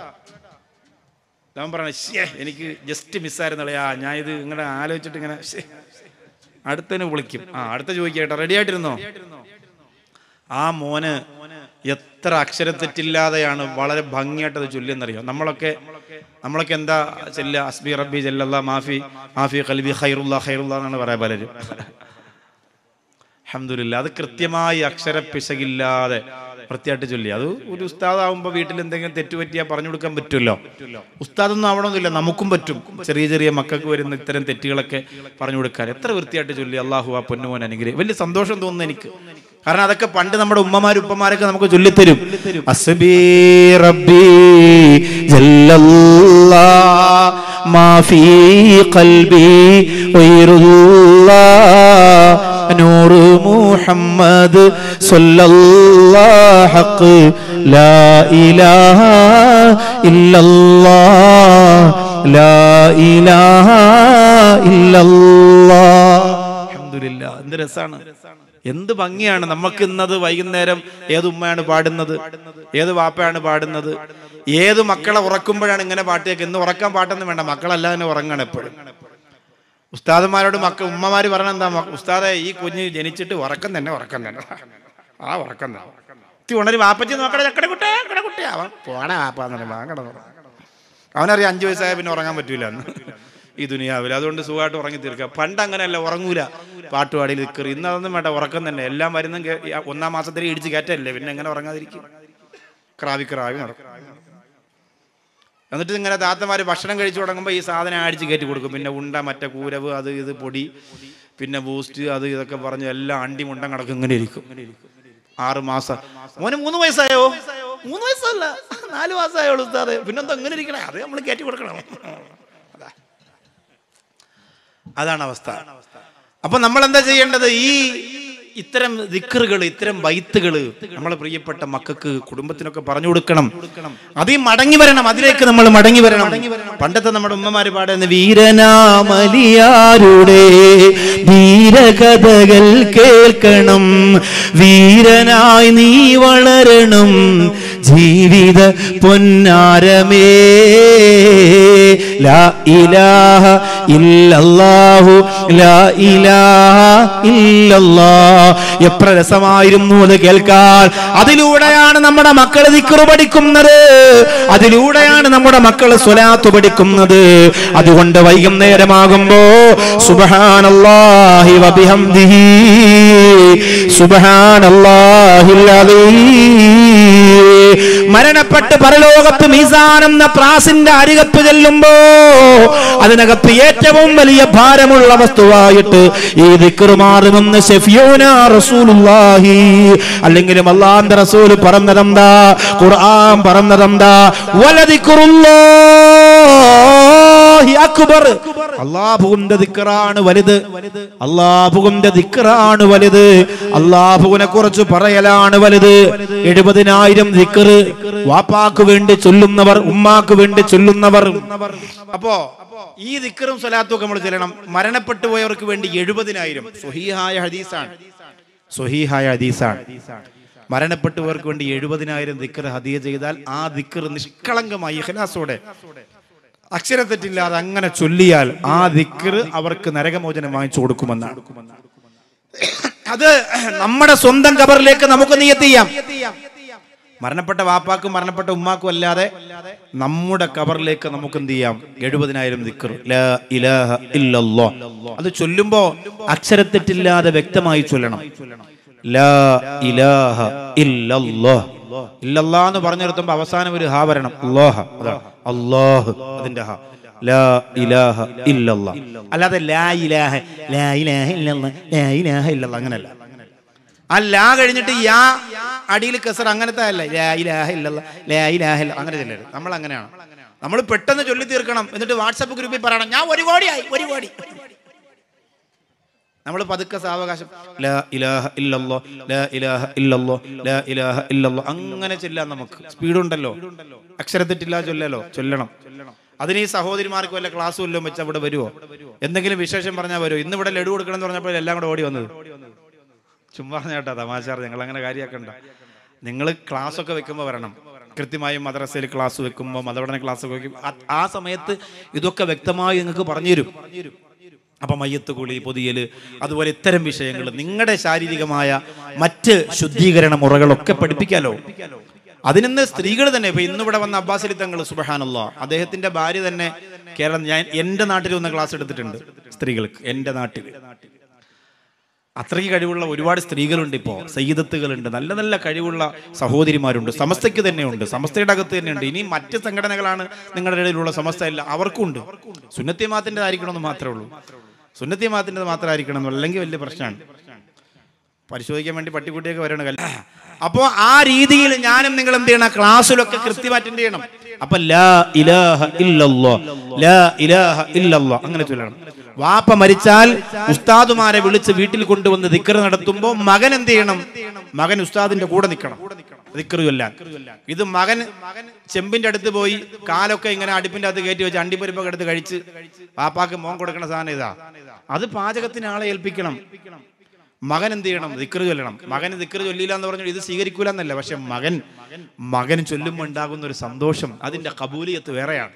ഞാൻ പറയണേ ശ്ശേ എനിക്ക് ജസ്റ്റ് മിസ്സായിരുന്നല്ലേ ആ ഞാൻ ഇത് ഇങ്ങനെ ആലോചിച്ചിട്ട് ഇങ്ങനെ ശ്ശേ. അടുത്തതിന് വിളിക്കും ആ അടുത്ത ചോദിക്കാം കേട്ടോ റെഡി ആയിട്ടിരുന്നോ ആ മോന് എത്ര അക്ഷരത്തെറ്റില്ലാതെയാണ് വളരെ ഭംഗിയായിട്ട് അത് ചൊല്ലിയെന്നറിയോ നമ്മളൊക്കെ നമ്മളൊക്കെ എന്താ ചെല്ല അസ്ബി റബ്ബി ജല്ലല്ലാ മാഫി മാഫി ഖൽബി ഖൈറുല്ലാ ഖൈറുല്ലാ എന്നാണ് പറയാ പലരും അഹമ്മദില്ല അത് കൃത്യമായി അക്ഷരപ്പിശകില്ലാതെ വൃത്തിയായിട്ട് ചൊല്ലി അത് ഒരു ഉസ്താദാവുമ്പോൾ വീട്ടിൽ എന്തെങ്കിലും തെറ്റ് പറ്റിയാൽ പറഞ്ഞു കൊടുക്കാൻ പറ്റുമല്ലോ ഉസ്താദൊന്നും ആവണമെന്നില്ല നമുക്കും പറ്റും ചെറിയ ചെറിയ മക്കൾക്ക് വരുന്ന ഇത്തരം തെറ്റുകളൊക്കെ പറഞ്ഞു കൊടുക്കാൻ എത്ര വൃത്തിയായിട്ട് ചൊല്ലി അള്ളാഹു ആ പൊന്നുമോൻ അനുഗ്രഹം വലിയ സന്തോഷം തോന്നുന്നു എനിക്ക് കാരണം അതൊക്കെ പണ്ട് നമ്മുടെ ഉമ്മമാരും ഉപ്പമാരൊക്കെ നമുക്ക് ചൊല്ലിത്തരും അസ്ബി റബ്ബി ജല്ലല്ലാ മാ ഫീ ഖൽബി ഗൈറുല്ലാ നൂർ മുഹമ്മദ് സ്വല്ലല്ലാ ഹഖ് ലാ ഇലാഹ ഇല്ലല്ലാ ലാ ഇലാഹ ഇല്ലല്ലാ അൽഹംദുലില്ലാ എന്ത് രസാണ് എന്ത് ഭംഗിയാണ് നമുക്ക് ഇന്നത് വൈകുന്നേരം ഏത് ഉമ്മയാണ് പാടുന്നത് ഏത് വാപ്പയാണ് പാടുന്നത് ഏത് മക്കളെ ഉറക്കുമ്പോഴാണ് ഇങ്ങനെ പാട്ട് കേൾക്കുക ഇന്ന് ഉറക്കാൻ പാട്ടൊന്നും വേണ്ട മക്കളല്ലാതെ തന്നെ ഉറങ്ങണം എപ്പോഴും ഉസ്താദന്മാരോട് മക്കൾ ഉമ്മമാര് പറയണ എന്താ മക്ക- ഉസ്താദെ ഈ കുഞ്ഞ് ജനിച്ചിട്ട് ഉറക്കം തന്നെ ഉറക്കം തന്നെ ആ ഉറക്കം തന്നെ ഇത്തി ഉണര് വാപ്പച്ചി നോക്കണേ ചക്കടെ കുട്ടേ ചക്കടെ കുട്ടേ അവൻ പോടാ വാപ്പാന്ന് പറയും വാങ്ങട അവനറിയാം അഞ്ചു വയസ്സായ പിന്നെ ഉറങ്ങാൻ പറ്റൂല എന്ന് ഈ ദുനിയാവിൽ അതുകൊണ്ട് സുഖമായിട്ട് ഉറങ്ങി തീർക്കുക പണ്ട് അങ്ങനെയല്ല ഉറങ്ങൂല പാട്ടുപാടി നിൽക്കറി ഇന്ന് അതൊന്നും വേണ്ട ഉറക്കം തന്നെ എല്ലാം മരുന്നും കേ- ഈ ഒന്നാം മാസത്തിൽ ഇടിച്ച് കയറ്റല്ലേ പിന്നെ എങ്ങനെ ഉറങ്ങാതിരിക്കും ക്രാവി ക്രാവി നടക്കും എന്നിട്ട് ഇങ്ങനെ താത്തമാര് ഭക്ഷണം കഴിച്ചു തുടങ്ങുമ്പോൾ ഈ സാധനം അടിച്ച് കയറ്റി കൊടുക്കും പിന്നെ ഉണ്ട മറ്റേ കൂരവ് അത് ഇത് പൊടി പിന്നെ ബൂസ്റ്റ് അത് ഇതൊക്കെ പറഞ്ഞ് എല്ലാം അണ്ടി മുണ്ടം കണക്ക് ഇങ്ങനെ ഇരിക്കും ആറ് മാസം മോന് മൂന്ന് വയസ്സായോ മൂന്ന് വയസ്സല്ല നാല് മാസമായോളൂ ഉസ്താദെ പിന്നെന്താ ഇങ്ങനെ ഇരിക്കണേ അത് നമ്മൾ കയറ്റി കൊടുക്കണം അതാ. അതാണ് അവസ്ഥ അപ്പൊ നമ്മൾ എന്താ ചെയ്യേണ്ടത് ഈ ഇത്തരം ദിക്കറുകൾ ഇത്തരം വൈത്തുകൾ നമ്മളെ പ്രിയപ്പെട്ട മക്കൾക്ക് കുടുംബത്തിനൊക്കെ പറഞ്ഞു കൊടുക്കണം അതീ മടങ്ങി വരണം അതിലേക്ക് നമ്മൾ മടങ്ങി വരണം പണ്ടത്തെ നമ്മുടെ ഉമ്മമാര് പാടുന്ന വീരനാമലിയാരുടെ വീരകഥകൾ കേൾക്കണം വീരനായി നീ വളരണം ജീവിത പൊന്നാരമേ ലാ ഇലാഹ ഇല്ലല്ലാഹു ലാ ഇലാഹ ഇല്ലല്ലാഹ് എത്ര രസമായിരുന്നു അത് കേൾക്കാൻ അതിലൂടെയാണ് നമ്മുടെ മക്കൾ ദിക്റ് പഠിക്കുന്നത് അതിലൂടെയാണ് നമ്മുടെ മക്കൾ സ്വലാത്ത് പഠിക്കുന്നത് അതുകൊണ്ട് വൈകുന്നേരമാകുമ്പോ സുബ്ഹാനല്ലാഹി വബിഹംദിഹി സുബ്ഹാനല്ലാഹിൽ അലീം മരണപ്പെട്ട് പരലോകത്ത് മീസാൻ എന്ന ത്രാസിന്റെ അരികത്ത് ചെല്ലുമ്പോ അതിനകത്ത് ഏറ്റവും വലിയ ഭാരമുള്ള വസ്തുവായിട്ട് ഈ ദിക്റ് മാറുമെന്ന് ഷെഫിയോന റസൂലുള്ളാഹി അല്ലെങ്കിലും അള്ളാന്റെ റസൂൽ പറഞ്ഞതെന്താ ഖുർആൻ പറഞ്ഞതെന്താ വലദിക്റുല്ലാഹി അക്ബർ അള്ളാഹുവിന്റെ ദിക്റാണ് വലുത് അള്ളാഹുവിന്റെ ദിക്റാണ് വലുത് അള്ളാഹുവിനെ കുറിച്ച് പറയലാണ് വലുത് എഴുപതിനായിരം ദിക്റ് വാപ്പാക്ക് വേണ്ടി ചൊല്ലുന്നവർ ഉമ്മാക്ക് വേണ്ടി ചൊല്ലുന്നവർ അപ്പോ ഈ ദിക്കറും സ്വലാത്തും ഒക്കെ നമ്മൾ ചെല്ലണം മരണപ്പെട്ടു പോയവർക്ക് വേണ്ടി എഴുപതിനായിരം സ്വഹീഹായ ഹദീസാണ് സ്വഹീഹായ ഹദീസാണ് മരണപ്പെട്ടവർക്ക് വേണ്ടി എഴുപതിനായിരം ദിക്കർ ഹദിയ ചെയ്താൽ ആ ദിക്കർ നിഷ്കളങ്കമായി ഇഖ്ലാസോടെ അക്ഷരത്തെറ്റില്ലാതെ അങ്ങനെ ചൊല്ലിയാൽ ആ ദിക്കർ അവർക്ക് നരകമോചനം വാങ്ങിച്ചു കൊടുക്കുമെന്നാണ് അത് നമ്മുടെ സ്വന്തം കബറിലേക്ക് നമുക്ക് നീയത്ത് ചെയ്യാം മരണപ്പെട്ട വാപ്പാക്കും മരണപ്പെട്ട ഉമ്മാക്കും അല്ലാതെ നമ്മുടെ കബറിലേക്ക് നമുക്ക് എന്ത് ചെയ്യാം എഴുപതിനായിരം ദിക്കർ ലാ ഇലാഹ ഇല്ലല്ലോ അത് ചൊല്ലുമ്പോ അക്ഷരത്തെറ്റില്ലാതെ വ്യക്തമായി ചൊല്ലണം ലാ ഇലാഹ ഇല്ലല്ലോ ഇല്ലല്ലാ എന്ന് പറഞ്ഞു നിർത്തുമ്പോ അവസാനം ഒരു ഹാ വരണം അല്ലാഹ അതാ അല്ലാഹ് അതിന്റെ ഹാ ലാ ഇലാഹ ഇല്ലല്ലാ അല്ലാതെ ലാ ഇലാഹ ലാ ഇലാഹ ഇല്ലല്ലാ ലാ ഇലാഹ ഇല്ലല്ലാ അങ്ങനല്ല ആ ലാ കഴിഞ്ഞിട്ട് യാ അടിയിൽ കസർ അങ്ങനത്തെ അല്ല ലാ ഇലാഹ ഇല്ലല്ലാ ലാ ഇലാഹ ഇല്ല അങ്ങനെ ചെല്ലരുത് നമ്മൾ അങ്ങനെയാണ് നമ്മൾ പെട്ടെന്ന് ചൊല്ലി തീർക്കണം എന്നിട്ട് വാട്സപ്പ് ഗ്രൂപ്പിൽ പറയണം ഞാൻ ഒരു കോടിയായി ഒരു കോടി നമ്മൾ പതുക്കെ സാവകാശം ലാ ഇലാഹ ഇല്ലല്ലോ ലാ ഇലാഹ ഇല്ലല്ലോ ലാ ഇലാഹ ഇല്ലല്ലോ അങ്ങനെ ചെല്ലാൻ നമുക്ക് സ്പീഡുണ്ടല്ലോ അക്ഷരത്തെറ്റില്ല ചൊല്ലല്ലോ ചൊല്ലണം അതിന് ഈ സഹോദരിമാർക്ക് വല്ല ക്ലാസ് വല്ലതും വെച്ച് അവിടെ വരുമോ എന്തെങ്കിലും വിശേഷം പറഞ്ഞാൽ വരുമോ ഇന്ന് ഇവിടെ ലഡു കൊടുക്കണം എന്ന് പറഞ്ഞപ്പോൾ എല്ലാം കൂടെ ഓടി വന്നത് ചുമ്മാ പറഞ്ഞേട്ടാ തമാശ ഞങ്ങൾ അങ്ങനെ കാര്യമാക്കണ്ട നിങ്ങൾ ക്ലാസ് ഒക്കെ വെക്കുമ്പോൾ വരണം കൃത്യമായും മദ്രസയിൽ ക്ലാസ് വെക്കുമ്പോൾ മതപഠന ക്ലാസ് ഒക്കെ വെക്കും ആ- ആ സമയത്ത് ഇതൊക്കെ വ്യക്തമായി നിങ്ങൾക്ക് പറഞ്ഞു തരും അപ്പൊ മയ്യത്ത് കുളി പൊതിയല് അതുപോലെ ഇത്തരം വിഷയങ്ങൾ നിങ്ങളുടെ ശാരീരികമായ മറ്റ് ശുദ്ധീകരണ മുറകളൊക്കെ പഠിപ്പിക്കാലോ അതിനിന്ന് സ്ത്രീകൾ തന്നെ ഇപ്പൊ ഇന്നിവിടെ വന്ന അബ്ബാസ് അലി തങ്ങൾ സുബഹാനല്ല അദ്ദേഹത്തിന്റെ ഭാര്യ തന്നെ കേരളം ഞാൻ എന്റെ നാട്ടിൽ വന്ന ക്ലാസ് എടുത്തിട്ടുണ്ട് സ്ത്രീകൾക്ക് എന്റെ നാട്ടിൽ അത്രയ്ക്ക് കഴിവുള്ള ഒരുപാട് സ്ത്രീകളുണ്ട് ഇപ്പോൾ സയ്യിദത്തുകളുണ്ട് നല്ല നല്ല കഴിവുള്ള സഹോദരിമാരുണ്ട് സമസ്തയ്ക്ക് തന്നെയുണ്ട് സമസ്തയുടെ അകത്ത് തന്നെയുണ്ട് ഇനി മറ്റ് സംഘടനകളാണ് നിങ്ങളുടെ ഇടയിലുള്ള സമസ്ത അല്ല അവർക്കും ഉണ്ട് സുന്നത്തിമാത്തിന്റെ ആയിരിക്കണമെന്ന് മാത്രമേ ഉള്ളൂ സുന്നത്തിമാത്തിന്റെ മാത്രമായിരിക്കണം എന്ന് അല്ലെങ്കിൽ വലിയ പ്രശ്നമാണ് പരിശോധിക്കാൻ വേണ്ടി പട്ടിക്കുട്ടിയൊക്കെ വരണം കല്ല് അപ്പോ ആ രീതിയിൽ ഞാനും നിങ്ങൾ എന്ത് ചെയ്യണം ക്ലാസ്സിലൊക്കെ കൃത്യമായിട്ട് എന്ത് ചെയ്യണം അപ്പൊ ലാ ഇലാഹ ഇല്ലല്ലോ ലാ ഇലാഹ ഇല്ലല്ലോ അങ്ങനെ ചൊല്ലണം വാപ്പ മരിച്ചാൽ ഉസ്താദുമാരെ വിളിച്ച് വീട്ടിൽ കൊണ്ടുവന്ന് ദിക്കർ നടത്തുമ്പോ മകൻ എന്ത് ചെയ്യണം മകൻ ഉസ്താദിന്റെ കൂടെ നിൽക്കണം ദിക്കർ ചൊല്ലാൻ ഇത് മകൻ ചെമ്പിന്റെ അടുത്ത് പോയി കാലൊക്കെ ഇങ്ങനെ അടുപ്പിന്റെ അകത്ത് കയറ്റി വെച്ച് അണ്ടിപ്പരിപ്പൊക്കെ എടുത്ത് കഴിച്ച് വാപ്പാക്ക് മോൻ കൊടുക്കുന്ന സാധനം ഇതാ അത് പാചകത്തിന് ആളെ ഏൽപ്പിക്കണം മകൻ എന്ത് ചെയ്യണം ദിക്കറ് ചൊല്ലണം മകന് ദിക്കറ് ചൊല്ലിയില്ല എന്ന് പറഞ്ഞു ഇത് സ്വീകരിക്കൂല എന്നല്ല പക്ഷെ മകൻ മകൻ ചൊല്ലുമ്പോൾ ഉണ്ടാകുന്ന ഒരു സന്തോഷം അതിന്റെ കബൂലിയത്ത് വേറെയാണ്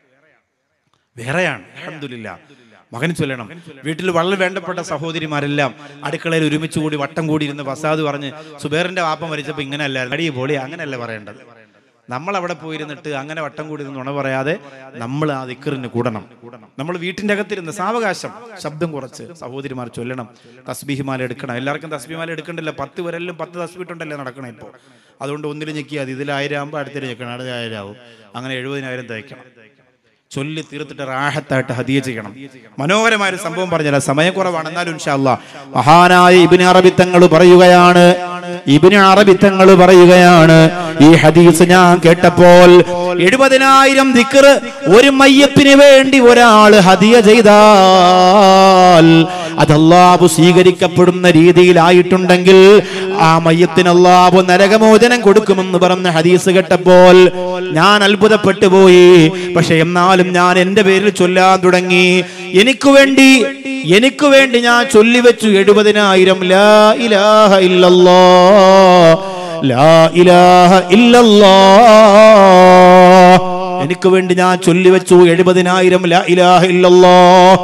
വേറെയാണ് അൽഹംദുലില്ല മകൻ ചൊല്ലണം വീട്ടിൽ വളരെ വേണ്ടപ്പെട്ട സഹോദരിമാരെല്ലാം അടുക്കളയിൽ ഒരുമിച്ച് കൂടി വട്ടം കൂടി ഇരുന്ന് ഫസാദ് പറഞ്ഞ് സുബേറിന്റെ വാപ്പ മരിച്ചപ്പോൾ ഇങ്ങനെ അല്ലായിരുന്നു അടി പൊളി അങ്ങനെയല്ല പറയേണ്ടത് നമ്മൾ അവിടെ പോയിരുന്നിട്ട് അങ്ങനെ വട്ടം കൂടി നിന്ന് നുണ പറയാതെ നമ്മൾ ആ ദിക്കറിന് കൂടണം നമ്മൾ വീട്ടിന്റെ അകത്തിരുന്ന് സാവകാശം ശബ്ദം കുറച്ച് സഹോദരിമാർ ചൊല്ലണം തസ്ബീഹിമാല എടുക്കണം എല്ലാവർക്കും തസ്ബീമാല എടുക്കണ്ടല്ലോ പത്ത് വരലിലും പത്ത് തസ്ബീട്ടുണ്ടല്ലേ നടക്കണം ഇപ്പോൾ അതുകൊണ്ട് ഒന്നിൽ ഞെക്കിയാൽ മതി ഇതിൽ ആയിരം ആകുമ്പോൾ അടുത്തിൽ ഞെക്കണം അടുത്ത ആയിരം ആവും അങ്ങനെ എഴുപതിനായിരം തയ്ക്കണം ചൊല്ലി തീർത്തിട്ട് റാഹത്തായിട്ട് ഹദിയ ചെയ്യണം മനോഹരമായ ഒരു സംഭവം പറഞ്ഞാൽ സമയക്കുറവാണ് എന്നാലും ഇൻഷാല്ല മഹാനായ ഇബിന് അറബി തങ്ങൾ പറയുകയാണ് ഇബിന് അറബി തങ്ങൾ പറയുകയാണ് ഈ ഹദീസ് ഞാൻ കേട്ടപ്പോൾ എഴുപതിനായിരം ദിക്കർ ഒരു മയ്യത്തിന് വേണ്ടി ഒരാൾ ഹദിയ ചെയ്താൽ അത് അല്ലാഹു സ്വീകരിക്കപ്പെടുന്ന രീതിയിലായിട്ടുണ്ടെങ്കിൽ ആ മയ്യത്തിന് അല്ലാഹു നരകമോചനം കൊടുക്കുമെന്ന് പറഞ്ഞ ഹദീസ് കേട്ടപ്പോൾ ഞാൻ അത്ഭുതപ്പെട്ടു പോയി പക്ഷെ എന്നാലും ഞാൻ എന്റെ പേരിൽ ചൊല്ലാൻ തുടങ്ങി എനിക്ക് വേണ്ടി എനിക്ക് വേണ്ടി ഞാൻ ചൊല്ലിവെച്ചു എഴുപതിനായിരം ലാ ഇലാഹ ഇല്ലല്ലാ ലാ ഇലാഹ ഇല്ലല്ലാ എനിക്ക് വേണ്ടി ഞാൻ ചൊല്ലിവെച്ചു എഴുപതിനായിരം ലാ ഇലാഹ ഇല്ലല്ലാ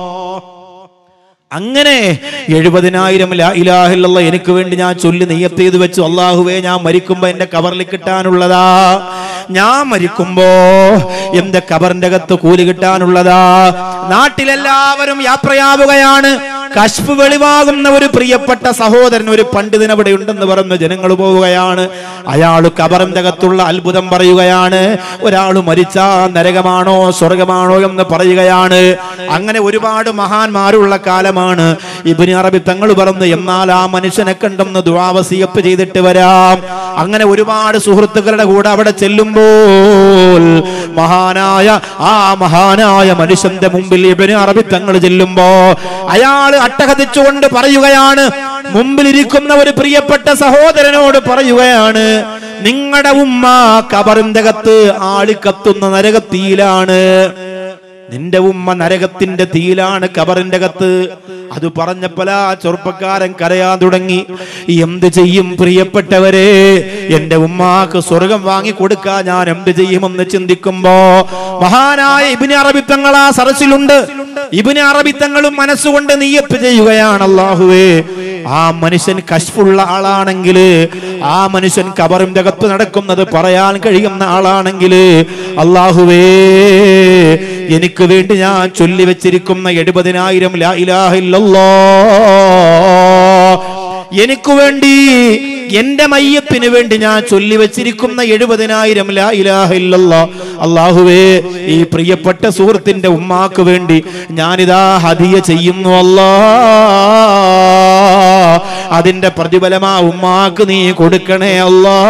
അങ്ങനെ എഴുപതിനായിരം ലാ ഇലാഹില്ല എനിക്ക് വേണ്ടി ഞാൻ ചൊല്ലി നെയ്യത്ത് ചെയ്ത് വെച്ചു അള്ളാഹുവേ ഞാൻ മരിക്കുമ്പോ എന്റെ കവറിൽ കിട്ടാനുള്ളതാ ഞാൻ മരിക്കുമ്പോ എന്റെ കബറിന്റെ അകത്ത് കൂലി കിട്ടാനുള്ളതാ നാട്ടിലെല്ലാവരും യാത്രയാവുകയാണ് കശ്ഫ് വെളിവാകുന്ന ഒരു പ്രിയപ്പെട്ട സഹോദരൻ ഒരു പണ്ഡിതൻ അവിടെ ഉണ്ടെന്ന് പറഞ്ഞ് ജനങ്ങൾ പോവുകയാണ് അയാൾ കബറിന്റെ അകത്തുള്ള അത്ഭുതം പറയുകയാണ് ഒരാൾ മരിച്ചാ നരകമാണോ സ്വർഗമാണോ എന്ന് പറയുകയാണ് അങ്ങനെ ഒരുപാട് മഹാന്മാരുള്ള കാലമാണ് ഇബിന് അറബി തങ്ങൾ പറഞ്ഞു എന്നാൽ ആ മനുഷ്യനെ കണ്ടെന്ന് ദ്വാവസിയപ്പ് ചെയ്തിട്ട് വരാം അങ്ങനെ ഒരുപാട് സുഹൃത്തുക്കളുടെ കൂടെ അവിടെ ചെല്ലുമ്പോൾ മഹാനായ ആ മഹാനായ മനുഷ്യന്റെ മുമ്പിൽ ഇബിന് അറബി തങ്ങൾ ചെല്ലുമ്പോ അയാൾ അട്ടഹതിച്ചുകൊണ്ട് പറയുകയാണ് മുമ്പിലിരിക്കുന്ന ഒരു പ്രിയപ്പെട്ട സഹോദരനോട് പറയുകയാണ് നിങ്ങളുടെ ഉമ്മ കബറിന്റെ അകത്ത് ആളിക്കത്തുന്ന നരകത്തിയിലാണ് നിന്റെ ഉമ്മ നരകത്തിന്റെ തീയിലാണ് കബറിന്റെ അകത്ത് അത് പറഞ്ഞപ്പോൾ ആ ചെറുപ്പക്കാരൻ കരയാൻ തുടങ്ങി എന്ത് ചെയ്യും പ്രിയപ്പെട്ടവരെ എന്റെ ഉമ്മാക്ക് സ്വർഗം വാങ്ങി കൊടുക്കാൻ ഞാൻ എന്ത് ചെയ്യുമെന്ന് ചിന്തിക്കുമ്പോ മഹാനായ ഇബിന് അറബിത്തങ്ങൾ ആ സരസിലുണ്ട് ഇബിന് അറബിത്തങ്ങളും മനസ്സുകൊണ്ട് നീയപ്പ് ചെയ്യുകയാണ് അള്ളാഹുവേ ആ മനുഷ്യൻ കശ്ഫുള്ള ആളാണെങ്കിൽ ആ മനുഷ്യൻ കബറിന്റെ അകത്ത് നടക്കുന്നത് പറയാൻ കഴിയുന്ന ആളാണെങ്കിൽ അള്ളാഹുവേ എനിക്ക് വേണ്ടി ഞാൻ ചൊല്ലി വെച്ചിരിക്കുന്ന എഴുപതിനായിരം ലാ ഇലാഹ ഇല്ലല്ലാ എനിക്ക് വേണ്ടി എന്റെ മയ്യപ്പിന് വേണ്ടി ഞാൻ ചൊല്ലി വെച്ചിരിക്കുന്ന എഴുപതിനായിരം ലാ ഇലാഹ ഇല്ലല്ലാ അള്ളാഹുവേ ഈ പ്രിയപ്പെട്ട സുഹൃത്തിന്റെ ഉമ്മാക്ക് വേണ്ടി ഞാനിതാ ഹദിയ ചെയ്യുന്നു അല്ലാ അതിന്റെ പ്രതിഫലമാ ഉമ്മാക്ക് നീ കൊടുക്കണേ അല്ലാ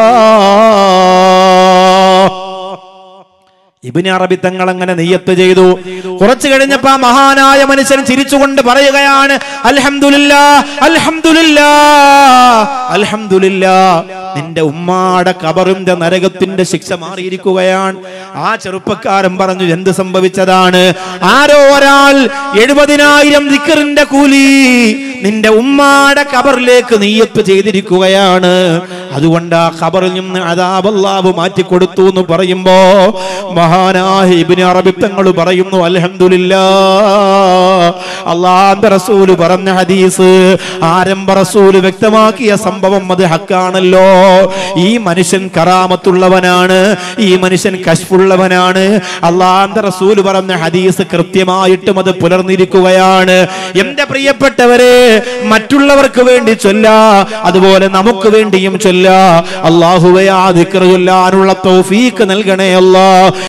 ഇബിന് അറബി തങ്ങൾ അങ്ങനെ നെയ്യത്ത് ചെയ്തു കുറച്ചു കഴിഞ്ഞപ്പോ ആ മഹാനായ മനുഷ്യൻ ചിരിച്ചുകൊണ്ട് പറയുകയാണ് അൽഹംദുലില്ലാ അൽഹംദുലില്ലാ അൽഹംദുലില്ലാ നിന്റെ ഉമ്മാടെ കബറിന്റെ നരകത്തിന്റെ ശിക്ഷ മാറിയിരിക്കുകയാണ് ആ ചെറുപ്പക്കാരൻ പറഞ്ഞു എന്ത് സംഭവിച്ചതാണ് ആരോ ഒരാൾ എഴുപതിനായിരം ദിക്കറിന്റെ കൂലി നിന്റെ ഉമ്മാടെ കബറിലേക്ക് നെയ്യത്ത് ചെയ്തിരിക്കുകയാണ് അതുകൊണ്ട് ആ ഖബറിൽ നിന്ന് അതാബല്ലാവ് മാറ്റിക്കൊടുത്തു എന്ന് പറയുമ്പോ മഹാനായ ഇബ്നു അറബി തങ്ങൾ പറയുന്നു അൽഹംദുലില്ലാ അള്ളാന്റെ റസൂല് പറഞ്ഞ ഹദീസ് ആരംഭ റസൂല് വ്യക്തമാക്കിയ സംഭവം അത് ഹക്കാണല്ലോ ഈ മനുഷ്യൻ കറാമത്തുള്ളവനാണ് ഈ മനുഷ്യൻ കശ്ഫുള്ളവനാണ് അള്ളാന്റെ റസൂല് പറഞ്ഞ ഹദീസ് കൃത്യമായിട്ടും അത് പുലർന്നിരിക്കുകയാണ് എന്റെ പ്രിയപ്പെട്ടവരെ മറ്റുള്ളവർക്ക് വേണ്ടി ചൊല്ല അതുപോലെ നമുക്ക് വേണ്ടിയും ചൊല്ല അള്ളാഹുവെ ആ ദിക്ർ ചൊല്ലാനുള്ള തൗഫീക്ക് നൽകണേ അല്ലാ